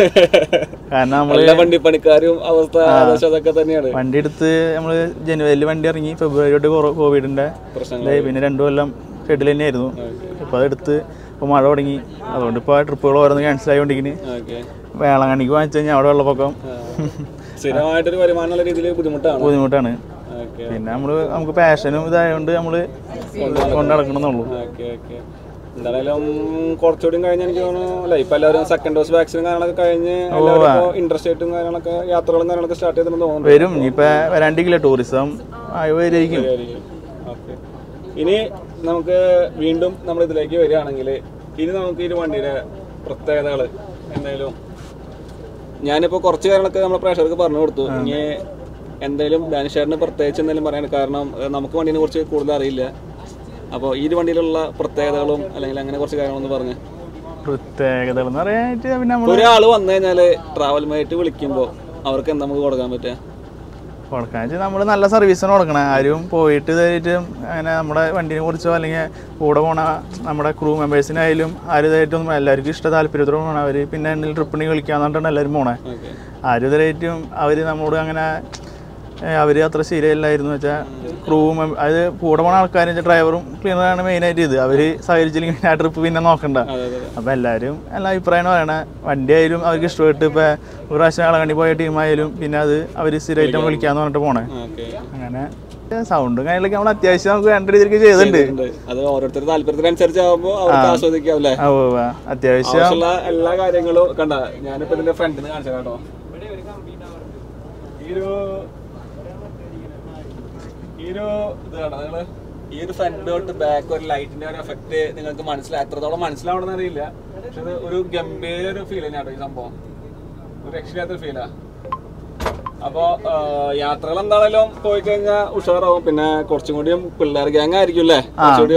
കാരണം നമ്മള് എല്ലാ വണ്ടിപ്പണിക്കാരും അവസ്ഥ ഏകദേശം അതൊക്കെ തന്നെയാണ് വണ്ടി എടുത്ത് നമ്മൾ ജനുവരിയിൽ വണ്ടി ഇറങ്ങി ഫെബ്രുവരി തൊട്ട് കൊറോ- കോവിഡിന്റെ പ്രശ്നങ്ങൾ ഇതായി. പിന്നെ രണ്ടു കൊല്ലം ഷെഡിൽ തന്നെയായിരുന്നു ഇപ്പൊ അതെടുത്ത് ഇപ്പൊ മഴ തുടങ്ങി അതുകൊണ്ട് ഇപ്പൊ ട്രിപ്പുകൾ ഓരോന്ന് ക്യാൻസൽ ആയിക്കൊണ്ടിരിക്കുന്നു ഓക്കെ വേളാങ്കണ്ണിക്ക് വാങ്ങിച്ചു കഴിഞ്ഞാൽ അവിടെ വെള്ളപ്പൊക്കം സ്ഥിരമായിട്ടൊരു വരുമാനമുള്ള രീതിയിൽ ബുദ്ധിമുട്ടാണ് ബുദ്ധിമുട്ടാണ് ഓക്കെ പിന്നെ നമ്മള് നമുക്ക് പാഷനും ഇതായതുകൊണ്ട് നമ്മള് കൊണ്ട് നടക്കണമെന്നുള്ളൂ ഓക്കെ ഓക്കെ എന്തായാലും കുറച്ചുകൂടി കഴിഞ്ഞ് എനിക്ക് തോന്നുന്നു അല്ല ഇപ്പൊ എല്ലാവരും സെക്കൻഡ് ഡോസ് വാക്സിനും കാര്യങ്ങളൊക്കെ കഴിഞ്ഞ് എല്ലാവരും ഇൻട്രസ്റ്റ് ആയിട്ടും കാര്യങ്ങളൊക്കെ യാത്രകളും കാര്യങ്ങളൊക്കെ സ്റ്റാർട്ട് ചെയ്തിട്ടുണ്ടെന്ന് തോന്നുന്നു വരും ഇനിയിപ്പോ വരാണ്ടിരിക്കില്ല ടൂറിസം ആയി വരികയും ഓക്കെ ഇനി നമുക്ക് വീണ്ടും നമ്മൾ ഇതിലേക്ക് വരികയാണെങ്കിൽ ഇനി നമുക്ക് ഈ ഒരു വണ്ടിയുടെ പ്രത്യേകതകൾ എന്തായാലും ഞാനിപ്പോൾ കുറച്ച് കാര്യങ്ങളൊക്കെ നമ്മുടെ പ്രേക്ഷകർക്ക് പറഞ്ഞു കൊടുത്തു ഇനി എന്തായാലും ഡാനിഷേറിന് പ്രത്യേകിച്ച് എന്തെങ്കിലും പറയാൻ കാരണം ഏഹ്, നമുക്ക് വണ്ടീനെ കുറിച്ച് കൂടുതൽ അറിയില്ല അപ്പോൾ ഈ ഒരു വണ്ടിയിലുള്ള പ്രത്യേകതകളും അല്ലെങ്കിൽ അങ്ങനെ കുറച്ച് കാര്യങ്ങളൊന്ന് പറഞ്ഞു പ്രത്യേകതകൾ എന്ന് പറയാനായിട്ട് പിന്നെ നമ്മള് ഒരാൾ വന്നു കഴിഞ്ഞാൽ ട്രാവൽ മേറ്റ് വിളിക്കുമ്പോൾ അവർക്ക് എന്താ നമുക്ക് കൊടുക്കാൻ പറ്റുക കൊടുക്കാൻ വെച്ചാൽ നമ്മൾ നല്ല സർവീസാണ് കൊടുക്കണം ആരും പോയിട്ട് ഇതായിട്ട് അങ്ങനെ നമ്മുടെ വണ്ടിനെ കുറിച്ചോ അല്ലെങ്കിൽ കൂടെ പോണ നമ്മുടെ ക്രൂ മെമ്പേഴ്സിനായാലും ആരും ഇതായിട്ടൊന്നും എല്ലാവർക്കും ഇഷ്ട താല്പര്യത്തോടെ പോകണം അവർ പിന്നെ എന്തെങ്കിലും ട്രിപ്പിന് വിളിക്കാന്ന് പറഞ്ഞിട്ടാണ് എല്ലാവരും പോണേ ഓക്കെ ആരും ഇതായിട്ടും അവർ നമ്മളോട് അങ്ങനെ അവർ അത്ര ശരിയല്ലായിരുന്നു വെച്ചാൽ ക്രൂ അത് കൂടെ പോണ ആൾക്കാരും ഡ്രൈവറും ക്ലീനറാണ് മെയിനായിട്ട് ഇത് അവർ സഹകരിച്ചില്ലെങ്കിൽ പിന്നെ ആ ട്രിപ്പ് പിന്നെ നോക്കണ്ട അതെ അതെ അപ്പോൾ എല്ലാവരും എല്ലാ അഭിപ്രായമാണ് പറയണേ വണ്ടി ആയാലും അവർക്ക് ഇഷ്ടപ്പെട്ട് ഇപ്പോൾ ഒരു പ്രാവശ്യം ആളെ പോയ ടീമായാലും പിന്നെ അത് അവർ സ്ഥിരമായിട്ട് നമ്മൾ വിളിക്കാന്ന് പറഞ്ഞിട്ട് പോണേ ഓക്കെ അങ്ങനെ സൗണ്ടും കാര്യങ്ങളൊക്കെ നമ്മൾ അത്യാവശ്യം നമുക്ക് വേണ്ട രീതിക്ക് ചെയ്തിട്ടുണ്ട് ഉണ്ട് അത് ഓരോരുത്തരുടെ താല്പര്യത്തിനനുസരിച്ച് ആവുമ്പോൾ അവർക്ക് ആസ്വദിക്കാം അല്ലേ ആ ഉവ്വ് ഉവ്വ്. അത്യാവശ്യം ആവശ്യമുള്ള എല്ലാ കാര്യങ്ങളും കണ്ട ഞാനിപ്പോ ഇതിന്റെ ഫ്രണ്ടിന് കാണിച്ചു കേട്ടോ ഈ ഒരു ഈ ഒരു ഇത് കണ്ടോ നിങ്ങള് ഈ ഒരു ഫ്രണ്ട് തൊട്ട് ബാക്ക് ഒരു ലൈറ്റിന്റെ ഒരു എഫക്ട് നിങ്ങൾക്ക് മനസ്സിലായി എത്രത്തോളം മനസ്സിലാവണമെന്ന് അറിയില്ല പക്ഷെ ഇത് ഒരു ഗംഭീര ഒരു ഫീൽ തന്നെയാട്ടോ ഈ സംഭവം ഒരു രക്ഷയില്ലാത്തൊരു ഫീലാ അപ്പോ ആ, യാത്രകൾ എന്താണേലും പോയി കഴിഞ്ഞാൽ ഉഷാറാവും പിന്നെ കുറച്ചും കൂടിയും പിള്ളേർ ഗ്യാങ് ആയിരിക്കും അല്ലേ കുറച്ചുകൂടി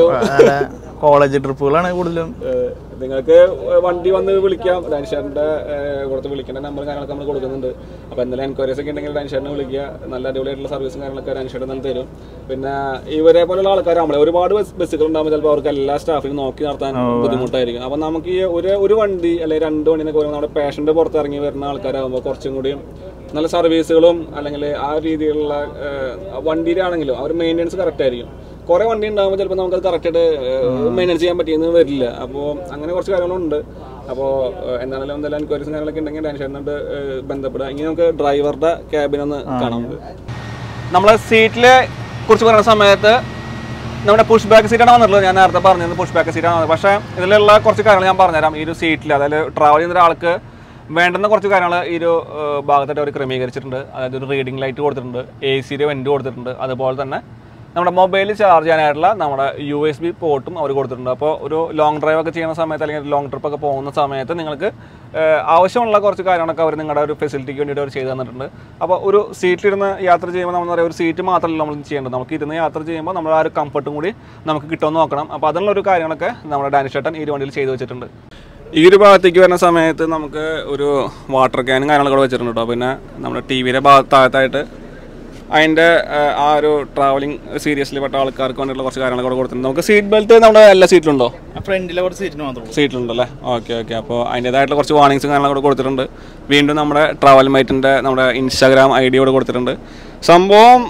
കോളേജ് ട്രിപ്പുകളാണ് കൂടുതലും ഏഹ് നിങ്ങൾക്ക് വണ്ടി വന്ന് വിളിക്കാം ഡാൻഷറിന്റെ കൊടുത്ത് വിളിക്കേണ്ട നമ്പർ കാര്യങ്ങളൊക്കെ നമ്മൾ കൊടുക്കുന്നുണ്ട് അപ്പോൾ എന്തെങ്കിലും എൻക്വയറീസ് ഒക്കെ ഉണ്ടെങ്കിൽ ഡാൻഷറിനെ വിളിക്കുക നല്ല അടിപൊളിയായിട്ടുള്ള സർവീസും കാര്യങ്ങളൊക്കെ ഡാൻഷറിന് നല്ല തരും പിന്നെ ഇവരെ പോലുള്ള ആൾക്കാർ നമ്മളെ ഒരുപാട് ബസ് ബസ്സുകൾ ഉണ്ടാകുമ്പോൾ ചിലപ്പോൾ അവർക്ക് എല്ലാ സ്റ്റാഫിനും നോക്കി നടത്താൻ ബുദ്ധിമുട്ടായിരിക്കും അപ്പോൾ നമുക്ക് ഈ ഒരു ഒരു വണ്ടി അല്ലെങ്കിൽ രണ്ട് വണ്ടിനൊക്കെ വരുമ്പോൾ നമ്മുടെ പേഷ്യൻ്റെ പുറത്ത് ഇറങ്ങി വരുന്ന ആൾക്കാരാകുമ്പോൾ കുറച്ചും കൂടിയും നല്ല സർവീസുകളും അല്ലെങ്കിൽ ആ രീതിയിലുള്ള വണ്ടിയിലാണെങ്കിലും അവർ മെയിൻ്റെനൻസ് കറക്റ്റ് ആയിരിക്കും കുറെ വണ്ടി ഉണ്ടാകുമ്പോൾ ചിലപ്പോൾ നമുക്കത് കറക്റ്റായിട്ട് മെയിൻ്റെനൻസ് ചെയ്യാൻ പറ്റിയെന്ന് വരില്ല അപ്പോൾ അങ്ങനെ കുറച്ച് കാര്യങ്ങളുണ്ട് അപ്പോൾ എന്താണെങ്കിലും എന്തെങ്കിലും എൻക്വയറീസും കാര്യങ്ങളൊക്കെ ഉണ്ടെങ്കിൽ ഡാൻഷേറിനോട് ബന്ധപ്പെടുക ഇനി നമുക്ക് ഡ്രൈവറുടെ ക്യാബിനൊന്ന് കാണാനുണ്ട് നമ്മളെ സീറ്റിലെ കുറിച്ച് പറയുന്ന സമയത്ത് നമ്മുടെ പുഷ് ബാക്ക് സീറ്റാണ് വന്നിട്ടുള്ളത് ഞാൻ നേരത്തെ പറഞ്ഞത് പുഷ് ബാക്ക് സീറ്റാണ് വന്നത് പക്ഷേ ഇതിലുള്ള കുറച്ച് കാര്യങ്ങൾ ഞാൻ പറഞ്ഞുതരാം ഈ ഒരു സീറ്റിൽ അതായത് ട്രാവൽ ചെയ്യുന്ന ഒരാൾക്ക് വേണ്ടുന്ന കുറച്ച് കാര്യങ്ങൾ ഈ ഒരു ഏഹ്, ഭാഗത്തായിട്ട് അവർ ക്രമീകരിച്ചിട്ടുണ്ട് അതായത് ഒരു റീഡിംഗ് ലൈറ്റ് കൊടുത്തിട്ടുണ്ട് എ സിയുടെ വെൻറ്റ് കൊടുത്തിട്ടുണ്ട് അതുപോലെ തന്നെ നമ്മുടെ മൊബൈൽ ചാർജ് ചെയ്യാനായിട്ടുള്ള നമ്മുടെ യു എസ് ബി പോർട്ടും അവർ കൊടുത്തിട്ടുണ്ട് അപ്പോൾ ഒരു ലോങ് ഡ്രൈവ് ഒക്കെ ചെയ്യുന്ന സമയത്ത് അല്ലെങ്കിൽ ലോങ് ട്രിപ്പ് ഒക്കെ പോകുന്ന സമയത്ത് നിങ്ങൾക്ക് ഏഹ്, ആവശ്യമുള്ള കുറച്ച് കാര്യങ്ങളൊക്കെ അവർ നിങ്ങളുടെ ഒരു ഫെസിലിറ്റിക്ക് വേണ്ടിയിട്ട് അവർ ചെയ്തു തന്നിട്ടുണ്ട് അപ്പോൾ ഒരു സീറ്റിലിരുന്ന് യാത്ര ചെയ്യുമ്പോൾ നമ്മൾ പറയാം ഒരു സീറ്റ് മാത്രമല്ല നമ്മൾ ചെയ്യേണ്ടത് നമുക്ക് ഇരുന്ന് യാത്ര ചെയ്യുമ്പോൾ നമ്മൾ ആ ഒരു കംഫർട്ടും കൂടി നമുക്ക് കിട്ടുമെന്ന് നോക്കണം അപ്പോൾ അതിനുള്ള ഒരു കാര്യങ്ങളൊക്കെ നമ്മുടെ ഡാനിഷ് ചേട്ടൻ ഈ ഒരു വണ്ടിയിൽ ചെയ്തു വെച്ചിട്ടുണ്ട് ഈ ഒരു ഭാഗത്തേക്ക് വരുന്ന സമയത്ത് നമുക്ക് ഒരു വാട്ടർ ക്യാനും കാര്യങ്ങളൊക്കെ ഇവിടെ വെച്ചിട്ടുണ്ട് കേട്ടോ പിന്നെ നമ്മുടെ ടി വിയുടെ ഭാഗത്താകത്തായിട്ട് അതിൻ്റെ ആ ഒരു ട്രാവലിംഗ് സീരിയസിൽ പെട്ട ആൾക്കാർക്ക് വേണ്ടിയിട്ടുള്ള കുറച്ച് കാര്യങ്ങളൊക്കെ ഇവിടെ കൊടുത്തിട്ടുണ്ട് നമുക്ക് സീറ്റ് ബെൽറ്റ് നമ്മുടെ എല്ലാ സീറ്റിലുണ്ടോ ഫ്രണ്ടിലെ കുറച്ച് സീറ്റിന് മാത്രമേ സീറ്റിലുണ്ടല്ലേ ഓക്കെ ഓക്കെ അപ്പോൾ അതിൻ്റേതായിട്ടുള്ള കുറച്ച് വാർണിങ്സും കാര്യങ്ങളൊക്കെ ഇവിടെ കൊടുത്തിട്ടുണ്ട് വീണ്ടും നമ്മുടെ ട്രാവൽ മൈറ്റിൻ്റെ നമ്മുടെ ഇൻസ്റ്റാഗ്രാം ഐ ഡി ഇവിടെ കൊടുത്തിട്ടുണ്ട് സംഭവം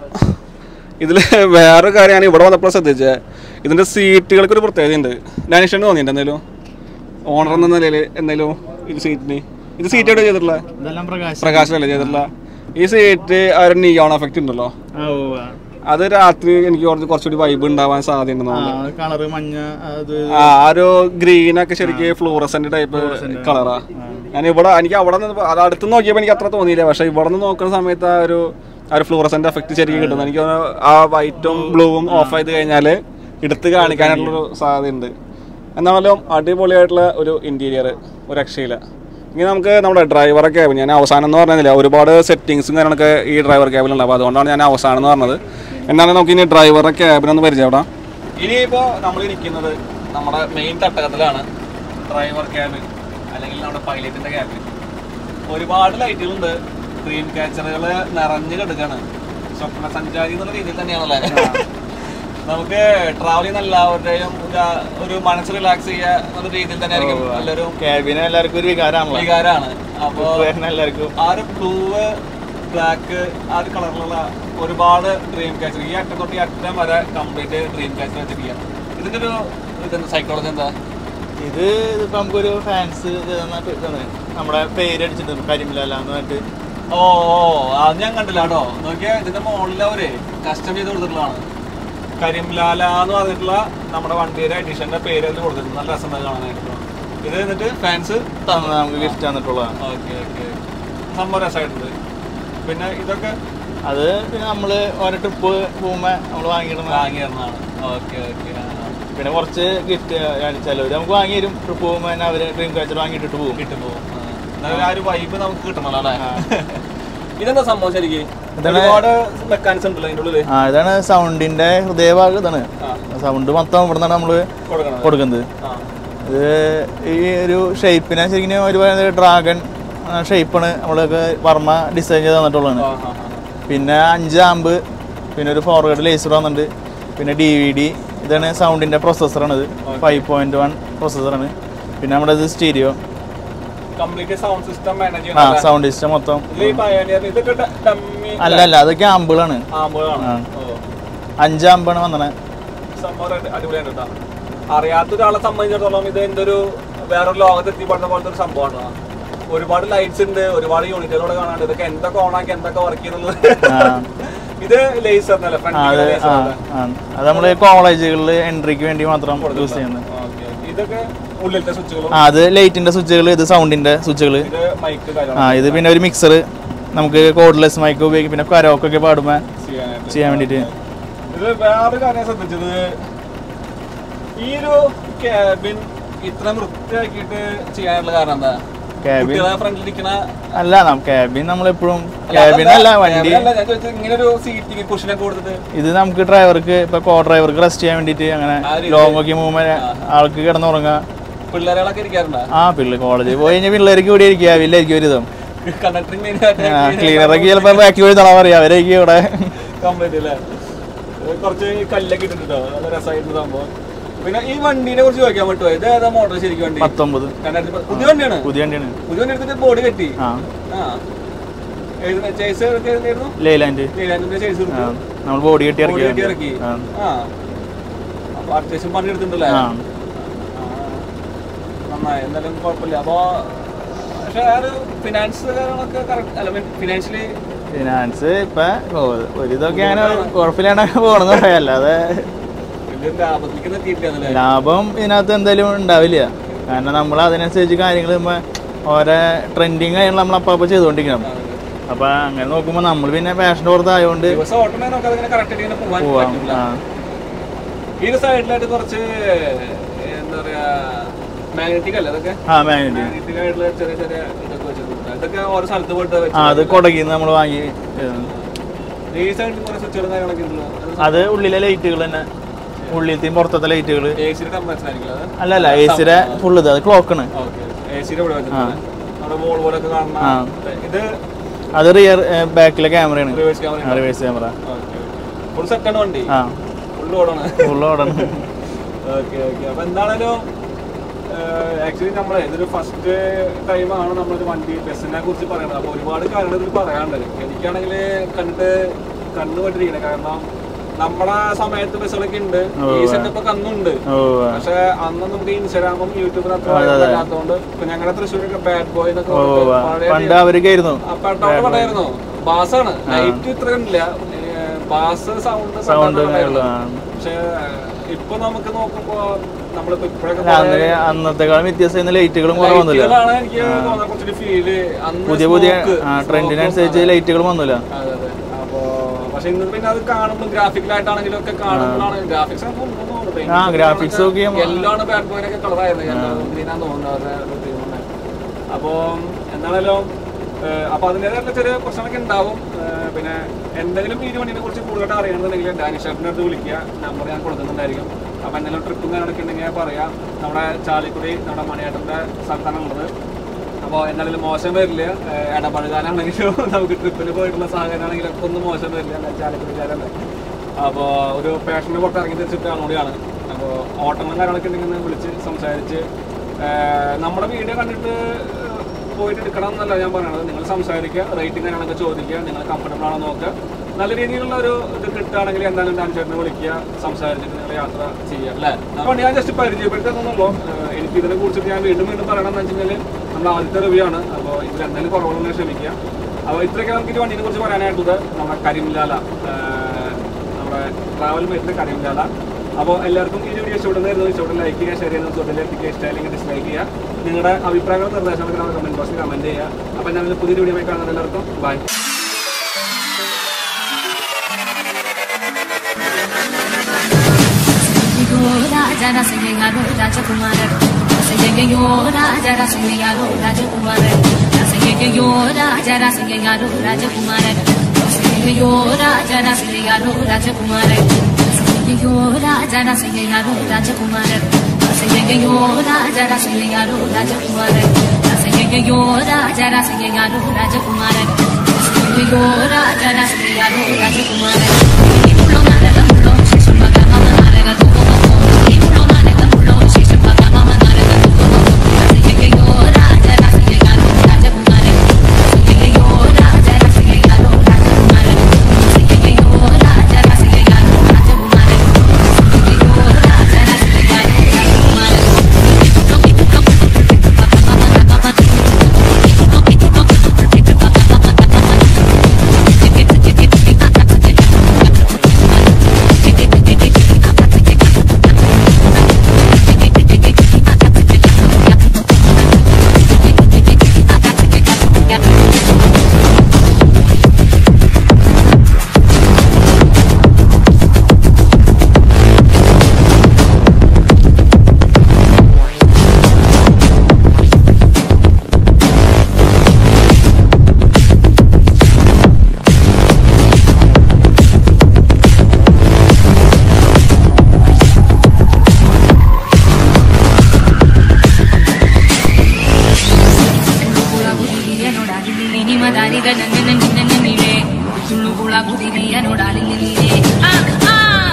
ഇതിൽ വേറൊരു കാര്യമാണ് ഇവിടെ വന്നപ്പോൾ ശ്രദ്ധിച്ചത് ഇതിൻ്റെ സീറ്റുകൾക്ക് ഒരു പ്രത്യേകതയുണ്ട് ഡാനിഷന് തോന്നിയിട്ടുണ്ട് എന്തെങ്കിലും ഓണർ എന്ന നിലയിൽ എന്തെങ്കിലും ഇത് സീറ്റിന് ഇത് സീറ്റ് എവിടെ ചെയ്തിട്ടുള്ള ഇതെല്ലാം പ്രകാശം പ്രകാശമല്ലേ ചെയ്തിട്ടുള്ള ഈ സീറ്റ് ആ ഒരു നിയോൺ എഫക്റ്റ് ഉണ്ടല്ലോ ആ ഉവ്വ്. അത് രാത്രി എനിക്ക് കുറച്ച് കുറച്ചുകൂടി വൈബ് ഉണ്ടാവാൻ സാധ്യതയുണ്ടെന്ന് ആ തോന്നുന്നു കളറ് മഞ്ഞ അത് ആ ആ ഒരു ഗ്രീൻ ഒക്കെ ശരിക്കും ഫ്ലൂറസെന്റ് ടൈപ്പ് കളറാ ഞാൻ ഇവിടെ എനിക്ക് അവിടെ നിന്ന് അത് അടുത്ത് നോക്കിയപ്പോൾ എനിക്ക് അത്ര തോന്നിയില്ല പക്ഷെ ഇവിടെ നിന്ന് നോക്കുന്ന സമയത്ത് ആ ഒരു ആ ഒരു ഫ്ലൂറസെന്റ് എഫക്ട് ശരിക്കും കിട്ടുന്നു എനിക്ക് തോന്നുന്നു ആ വൈറ്റും ബ്ലൂവും ഓഫ് ചെയ്ത് കഴിഞ്ഞാൽ എടുത്ത് കാണിക്കാനായിട്ടുള്ളൊരു സാധ്യതയുണ്ട് എന്നാലും അടിപൊളിയായിട്ടുള്ള ഒരു ഇൻറ്റീരിയർ ഒരു രക്ഷയില്ല ഇനി നമുക്ക് നമ്മുടെ ഡ്രൈവറെ ക്യാബിൻ ഞാൻ അവസാനം എന്ന് പറഞ്ഞില്ല ഒരുപാട് സെറ്റിങ്സും കാര്യങ്ങളൊക്കെ ഈ ഡ്രൈവർ ക്യാബിലുണ്ട് അപ്പോൾ അതുകൊണ്ടാണ് ഞാൻ അവസാനം എന്ന് പറഞ്ഞത് എന്നാലും നമുക്ക് ഇനി ഡ്രൈവറെ ക്യാബിനൊന്ന് പരിചയപ്പെടാം ഇനിയിപ്പോൾ നമ്മൾ ഇരിക്കുന്നത് നമ്മുടെ മെയിൻ തട്ടകത്തിലാണ് ഡ്രൈവർ ക്യാബിൻ അല്ലെങ്കിൽ നമ്മുടെ പൈലറ്റിൻ്റെ ക്യാബിൻ ഒരുപാട് ലൈറ്റുകളുണ്ട് ഡ്രീം ക്യാച്ചറുകൾ നിറഞ്ഞു കിടക്കാണ് സ്വപ്ന സഞ്ചാരി എന്നുള്ള രീതിയിൽ തന്നെയാണല്ലേ നമുക്ക് ട്രാവൽ ചെയ്യുന്ന എല്ലാവരുടെയും ഒരു- ഒരു മനസ്സ് റിലാക്സ് ചെയ്യുക എന്നുള്ള രീതിയിൽ തന്നെ ആയിരിക്കും നല്ലൊരു ക്യാബിന് എല്ലാവർക്കും ഒരു വികാരമാണല്ലോ വികാരമാണ് അപ്പോൾ വരുന്ന എല്ലാവർക്കും ആ ഒരു ബ്ലൂ ബ്ലാക്ക് ആ ഒരു കളറിലുള്ള ഒരുപാട് ഡ്രീം ക്യാച്ചർ ഈ അറ്റം തൊട്ട് ഈ അറ്റം വരെ കംപ്ലീറ്റ് ഡ്രീം ക്യാച്ചർ വെച്ചിരിക്കുകയാണ് ഇതിന്റെ ഒരു ഇതെന്താ സൈക്കോളജി എന്താ ഇത് ഇതിപ്പോ നമുക്കൊരു ഫാൻസ് നമ്മുടെ പേര് അടിച്ചിട്ടുണ്ട് കരിമിലല്ല എന്ന് പറഞ്ഞിട്ട് ഓ ഓ, അത് ഞാൻ കണ്ടില്ല കേട്ടോ നോക്കിയാ ഇതിന്റെ മുകളിൽ അവര് കസ്റ്റം ചെയ്ത് കൊടുത്തിട്ടുള്ളതാണ് കരിംലാല എന്ന് പറഞ്ഞിട്ടുള്ള നമ്മുടെ വണ്ടിയുടെ എഡിഷന്റെ പേര് അതിൽ കൊടുത്തിട്ടുണ്ട് നല്ല രസം കാണാനായിട്ട് ഇത് എന്നിട്ട് ഫാൻസ് തന്ന നമുക്ക് ഗിഫ്റ്റ് തന്നിട്ടുള്ളതാണ് ഓക്കെ ഓക്കെ സംഭവം രസമായിട്ടുണ്ട് പിന്നെ ഇതൊക്കെ അത് പിന്നെ നമ്മള് ഓരോ ട്രിപ്പ് പോകുമ്പോ നമ്മൾ വാങ്ങിയിടുന്ന വാങ്ങിയിരുന്നതാണ് ഓക്കെ ഓക്കെ പിന്നെ കുറച്ച് ഗിഫ്റ്റ് ചിലവര് നമുക്ക് വാങ്ങി തരും ട്രിപ്പ് പോകുമ്പോ തന്നെ അവര് ഡ്രീം കാച്ചർ വാങ്ങിയിട്ടിട്ട് പോകും കിട്ടുമ്പോ എന്നാലും ആ ഒരു വൈബ് നമുക്ക് കിട്ടണല്ലോ അല്ലേ ഇതെന്താ സംഭവം ശരിക്കും ഇതാണ് ഒരുപാട് മെക്കാനിക്സ് ഉണ്ടല്ലോ അതിന്റെ ഉള്ളില് ആ ഇതാണ് സൗണ്ടിന്റെ ഹൃദയഭാഗം ഇതാണ് ആ സൗണ്ട് മൊത്തം ഇവിടെ നിന്നാണ് നമ്മള് കൊടുക്കണം കൊടുക്കുന്നത് ആ ഇത് ഈ ഒരു ഷേപ്പിനെ ശരിക്കും ഒരു ഡ്രാഗൺ ഷേപ്പാണ് നമ്മളൊക്കെ വർമ്മ ഡിസൈൻ ചെയ്ത് തന്നിട്ടുള്ളതാണ് ആ ആ ആ പിന്നെ അഞ്ച് ആമ്പ് പിന്നെ ഒരു ഫോർവേഡ് ലേസർ വന്നിട്ടുണ്ട് പിന്നെ ഡി വി ഡി ഇതാണ് സൗണ്ടിന്റെ പ്രൊസസ്സറാണ് ഇത് ഫൈവ് പോയിന്റ് വൺ പ്രൊസസ്സറാണ് പിന്നെ നമ്മുടെ ഇത് stereo complete sound system manage ആ ചെയ്യണം സൗണ്ട് സിസ്റ്റം മൊത്തം ഇതിൽ ഈ പയോനിയർ ഇതൊക്കെ ഡമ്മി അല്ല അല്ല അതൊക്കെ ആമ്പുകളാണ് ആമ്പുകളാണ് ആ. ഓ അഞ്ച് ആമ്പാണ് വന്നത് സംഭവം അടി- അടിപൊളിയാണ് കേട്ടോ അറിയാത്ത ഒരാളെ സംബന്ധിച്ചിടത്തോളം ഇത് എന്തൊരു വേറൊരു ലോകത്ത് എത്തിപ്പെടുന്ന പോലത്തെ ഒരു സംഭവമാണ് ഒരുപാട് ലൈറ്റ്സ് ഉണ്ട് ഒരുപാട് യൂണിറ്റുകളോട് കാണാണ്ട് ഇതൊക്കെ എന്തൊക്കെ ഓണാക്കി എന്തൊക്കെ വർക്ക് ചെയ്യുന്നത് ആ. ഇത് ലേസറിനല്ലേ ആ, അത് ഫ്രണ്ട് ആ ആ. അത് നമ്മൾ കോളേജുകളിൽ എൻട്രിക്ക് വേണ്ടി മാത്രം യൂസ് ചെയ്യുന്നത് ഇതൊക്കെ ഉള്ളിലത്തെ സ്വിച്ചുകളും ആ അത് ലൈറ്റിന്റെ സ്വിച്ചുകൾ ഇത് സൗണ്ടിന്റെ സ്വിച്ചുകൾ ഇത് മൈക്ക് ആ ഇത് പിന്നെ ഒരു മിക്സർ നമുക്ക് കോഡ്ലെസ് മൈക്ക് ഉപയോഗിക്കും പിന്നെ കരോക്കൊക്കെ പാടുമ്പോൾ ചെയ്യാനായിട്ട് ചെയ്യാൻ വേണ്ടിയിട്ട് ഇത് വേറൊരു കാര്യം ശ്രദ്ധിച്ചത് ഈ ഒരു ക്യാബിൻ ഇത്ര വൃത്തിയാക്കിയിട്ട് ചെയ്യാനുള്ള കാരണം എന്താ ക്യാബിൻ കുട്ടികളെ ഫ്രണ്ടിൽ ഇരിക്കണ അല്ല നം ക്യാബിൻ നമ്മളെപ്പോഴും ക്യാബിൻ അല്ല വണ്ടി cabin അല്ല, ഞാൻ ചോദിച്ചത് ഇങ്ങനെ ഒരു സീറ്റിംഗ് കുഷനൊക്കെ കൊടുത്തിട്ട് ഇത് നമുക്ക് ഡ്രൈവർക്ക് ഇപ്പൊ കോ ഡ്രൈവർക്ക് റെസ്റ്റ് ചെയ്യാൻ വേണ്ടിയിട്ട് അങ്ങനെ ആ രീതിയിൽ. ലോങ് ഒക്കെ മൂവ് ആൾക്ക് കിടന്നുറങ്ങാം പിള്ളേരുകളൊക്കെ ഇരിക്കാറുണ്ടോ ആ പിള്ളേർ കോളേജിൽ പോയി കഴിഞ്ഞാൽ പിള്ളേർക്ക് ഇവിടെ ഇരിക്കുക വില്ലായിരിക്കും ഒരു ഇതും കണ്ടക്ടറിംഗ് മെയിൻ ക്ലീനറൊക്കെ ചിലപ്പോൾ ബാക്കി പോയി തളാൻ പറയാം അവരേക്ക് ഇവിടെ കംപ്ലീറ്റ് അല്ലേ ഇത് കുറച്ച് കല്ലൊക്കെ ഇട്ടിട്ടോ നല്ല രസമായിട്ട് സംഭവം പിന്നെ ഈ വണ്ടീനെ കുറിച്ച് ചോദിക്കാൻ പറ്റുമോ ഇത് ഏതാ മോഡൽ ശരിക്കും വണ്ടി പത്തൊമ്പത് രണ്ടായിരത്തി പത്ത്- പുതിയ വണ്ടിയാണ് പുതിയ വണ്ടിയാണ് പുതിയ വണ്ടി എടുത്തിട്ട് ബോഡി കെട്ടി ആ ആ ഏത് ചേസ് ഏതായിരുന്നു ലേലാൻഡ് ലീലാൻഡിന്റെ ചേസ് ആ നമ്മൾ ബോഡി കെട്ടി ബോഡി കെട്ടി ഇറക്കി ഇറക്കി ആ ആ അപ്പൊ അത്യാവശ്യം പണി എടുത്തിട്ടുണ്ടല്ലേ ആ ആ. നന്നായി എന്തായാലും കുഴപ്പമില്ല അപ്പോ പക്ഷെ ആ ഒരു ഫിനാൻസ് കാര്യങ്ങളൊക്കെ കറക്റ്റ് അല്ല ഫിനാൻഷ്യലി ഫിനാൻസ് ഇപ്പൊ ഒ- ഒരു ഇതൊക്കെ അങ്ങനെ കുഴപ്പമില്ലാണ്ട് പോകണമെന്ന് പറയാം അല്ലാതെ വലിയ ലാഭത്തിലേക്ക് എത്തിയിട്ടില്ല ലാഭം ഇതിനകത്ത് എന്തായാലും ഉണ്ടാവില്ല കാരണം നമ്മൾ അതിനനുസരിച്ച് കാര്യങ്ങൾ ഓരോ ട്രെൻഡിങ് കാര്യങ്ങൾ നമ്മൾ അപ്പം ചെയ്തുകൊണ്ടിരിക്കണം അപ്പൊ അങ്ങനെ നോക്കുമ്പോൾ നമ്മൾ പിന്നെ പാഷൻ്റെ പുറത്തായതുകൊണ്ട് ദിവസം ഓട്ടമേ നമുക്ക് അതിങ്ങനെ കറക്റ്റ് ഇങ്ങനെ പോകാൻ പോവാം പറ്റില്ല ആ ഈ ഒരു സൈഡിലായിട്ട് കുറച്ച് എന്താ പറയാ മാഗ്നറ്റിക് അല്ലേ അതൊക്കെ ആ മാഗ്നറ്റ് മാഗ്നറ്റിക് ആയിട്ടുള്ള ചെറിയ ചെറിയ ഇതൊക്കെ വെച്ചിട്ടുണ്ട് ഇതൊക്കെ ഓരോ സ്ഥലത്ത് പോയിട്ട് ആ വെച്ച് അത് കൊടകിന്ന് നമ്മൾ വാങ്ങി ഏ. ഈ സൈഡിൽ കുറെ സ്വിച്ചുകളും കാര്യങ്ങളൊക്കെ ഉണ്ടല്ലോ അത് ഉള്ളിലെ ലൈറ്റുകൾ തന്നെ ഉള്ളിലത്തെയും പുറത്തത്തെ ലൈറ്റുകൾ എ സിയുടെ ടെമ്പറേച്ചർ ആയിരിക്കും അത് അല്ല അല്ല എ സിയുടെ ഫുൾ ഇത് അത് ക്ലോക്കാണ് ഓക്കെ എ സിയുടെ ഇവിടെ വെച്ചിട്ടുണ്ട് നമ്മുടെ വോൾ പോലൊക്കെ കാണുന്ന ആ. ഇത് അത് റിയർ ബാക്കിലെ ക്യാമറയാണ് reverse camera reverse camera okay full സെറ്റാണ് വണ്ടി ആ ഫുൾ ഓടാണ് ഫുൾ ഓടണം ഓക്കെ ഓക്കെ അപ്പൊ എന്താണേലും ആക്ച്വലി നമ്മളെ ഇതൊരു ഫസ്റ്റ് ടൈമാണ് നമ്മളൊരു വണ്ടി ബസ്സിനെ കുറിച്ച് പറയുന്നത് അപ്പൊ ഒരുപാട് കാര്യങ്ങൾ ഇതിൽ പറയാനുണ്ട് എനിക്കാണെങ്കിൽ കണ്ടിട്ട് കണ്ണുപെട്ടിരിക്കണേ കാരണം നമ്മളെ സമയത്ത് ബസ്സുകളൊക്കെ ഉണ്ട് ഈ സെറ്റപ്പ് ഒക്കെ അന്നുണ്ട് ഓ പക്ഷെ അന്ന് നമുക്ക് ഇൻസ്റ്റാഗ്രാമും യൂട്യൂബിലും അത്ര ഇല്ലാത്തതുകൊണ്ട് ഇപ്പൊ ഞങ്ങളുടെ തൃശ്ശൂരൊക്കെ ബാഡ് ബോയ് എന്നൊക്കെ ഓ പറഞ്ഞിട്ട് പഴയ പണ്ട് അവർക്കായിരുന്നു അപ്പാട്ടോട് പറയായിരുന്നു ബാസാണ് ലൈറ്റ് ഇത്ര ഇല്ല ബാസ് സൗണ്ട് സൗണ്ട് ഉള്ളു ആ. പക്ഷെ ഇപ്പൊ നമുക്ക് നോക്കുമ്പോ നമ്മളിപ്പോ ഇപ്പോഴൊക്കെ അല്ല, അന്ന് അന്നത്തെക്കാളും വ്യത്യസ്ത ലൈറ്റുകളും കുറവ് വന്നില്ല ലൈറ്റുകളാണ് എനിക്ക് തോന്നുന്നത് കുറച്ചൊരു ഫീല് അന്ന് പുതിയ പുതിയ smoke, ആ smoke ട്രെൻഡിനനുസരിച്ച് ലൈറ്റുകൾ വന്നില്ല അതെ അതെ അപ്പോ പക്ഷെ ഇന്ന് പിന്നെ അത് കാണുമ്പോൾ ഗ്രാഫിക്കലായിട്ടാണെങ്കിലും ഒക്കെ കാണുമ്പോഴാണ് ഗ്രാഫിക്സ് ആ, graphics ഒക്കെ എല്ലാം ബാഡ് ബോയിനൊക്കെ കളറായിരുന്നു ഗ്രീനാന്ന് തോന്നുന്നത് അവരുടെ theme തന്നെ. അപ്പോ എന്താണല്ലോ ഏഹ് അപ്പൊ അതിൻ്റെതായിട്ടുള്ള ചെറിയ പ്രശ്നങ്ങളൊക്കെ ഉണ്ടാവും ഏഹ് പിന്നെ എന്തെങ്കിലും ഈ വണ്ടിനെ കുറിച്ച് കൂടുതലായിട്ട് അറിയണമെന്നുണ്ടെങ്കിൽ ഡാനിഷേട്ടിൻ്റെ അടുത്ത് വിളിക്കുക നമ്പർ ഞാൻ കൊടുക്കുന്നുണ്ടായിരിക്കും അപ്പൊ എന്തെങ്കിലും ട്രിപ്പും കാര്യങ്ങളൊക്കെ ഉണ്ടെങ്കിൽ പറയാം നമ്മുടെ ചാലിക്കുടി നമ്മുടെ മണിയേട്ടൻ്റെ സ്ഥലത്താണ് ഉള്ളത് അപ്പോൾ എന്തായാലും മോശം വരില്ല ഏഹ് ഇടപഴകാനാണെങ്കിലും നമുക്ക് ട്രിപ്പിന് പോയിട്ടുള്ള സാഹചര്യമാണെങ്കിലും ഒക്കെ ഒന്നും മോശം വരില്ല എന്താ ചാലിക്കുടിക്കാരല്ലേ അപ്പോൾ ഒരു പാഷന് പുറത്ത് ഇറങ്ങി തിരിച്ചിട്ട് ആളോടെയാണ് അപ്പോൾ ഓട്ടങ്ങളും കാര്യങ്ങളൊക്കെ ഉണ്ടെങ്കിൽ ഒന്ന് വിളിച്ച് സംസാരിച്ച് ഏഹ് നമ്മുടെ വീഡിയോ കണ്ടിട്ട് പോയിട്ട് എടുക്കണം എന്നല്ല ഞാൻ പറയണത് നിങ്ങൾ സംസാരിക്കുക റേറ്റിംഗ് കാര്യങ്ങളൊക്കെ ചോദിക്കുക നിങ്ങൾ കംഫർട്ടബിൾ ആണോ നോക്കുക നല്ല രീതിയിലുള്ള ഒരു ഇത് കിട്ടുകയാണെങ്കിൽ എന്തായാലും ഡാൻസ് ചേട്ടനെ വിളിക്കുക സംസാരിച്ചിട്ട് നിങ്ങൾ യാത്ര ചെയ്യുക അല്ലേ അപ്പോൾ ഞാൻ ജസ്റ്റ് പരിചയപ്പെടുത്തുന്നുള്ളൂ എനിക്ക് ഇതിനെ കുറിച്ചിട്ട് ഞാൻ വീണ്ടും വീണ്ടും പറയണമെന്ന് വെച്ച് കഴിഞ്ഞാൽ നമ്മുടെ ആദ്യത്തെ റിവ്യൂ ആണ് അപ്പോൾ ഇതിൽ എന്തെങ്കിലും കുറവുണ്ടെങ്കിൽ ക്ഷമിക്കുക അപ്പോൾ ഇത്രയൊക്കെ നമുക്ക് ഈ വണ്ടിനെ കുറിച്ച് പറയാനായിട്ടുള്ളത് നമ്മുടെ കരിമിലാല ഏഹ് നമ്മുടെ ട്രാവൽ മേറ്റിൻ്റെ കരിമിലാല അപ്പോൾ എല്ലാവർക്കും ഈ വീഡിയോ ഇഷ്ടപ്പെടുന്നതായിരുന്നു ഇഷ്ടപ്പെട്ട ലൈക്ക് ചെയ്യുക ഷെയർ ചെയ്യുന്ന സുഹൃത്തുക്കളെ എത്തിക്കുക ഇഷ്ടമായില്ലെങ്കിൽ ഡിസ്ലൈക്ക് ചെയ്യുക നിങ്ങളുടെ അഭിപ്രായങ്ങളും നിർദ്ദേശങ്ങളൊക്കെ നമ്മുടെ കമൻറ്റ് ബോക്സിൽ കമൻറ്റ് ചെയ്യുക അപ്പോൾ ഞങ്ങൾ പുതിയൊരു വീഡിയോ കാണുന്നത് എല്ലാവർക്കും ബൈ రాజా రసయ్యాలో రాజకుమార రసయ్యో రాజా రసయ్యాలో రాజకుమార రసయ్యో రాజా రసయ్యాలో రాజకుమార రసయ్యో రాజా రసయ్యాలో రాజకుమార రసయ్యో రాజా రసయ్యాలో రాజకుమార రసయ్యో రాజా రసయ్యాలో రాజకుమార రసయ్యో రాజా రసయ్యాలో రాజకుమార రసయ్యో రాజా రసయ్యాలో రాజకుమార ఇప్పుడు నరకంలో శిశుమగా నరగదు ఇప్పుడు నరకంలో శిశుమగా నరగదు రసయ్యో రాజా రసయ్యాలో రాజకుమార రసయ్యో రాజా రసయ్యాలో రాజకుమార రసయ్యో రాజా రసయ్యాలో రాజకుమార రసయ్యో రాజా రసయ్యాలో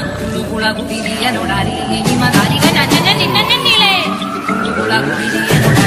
ും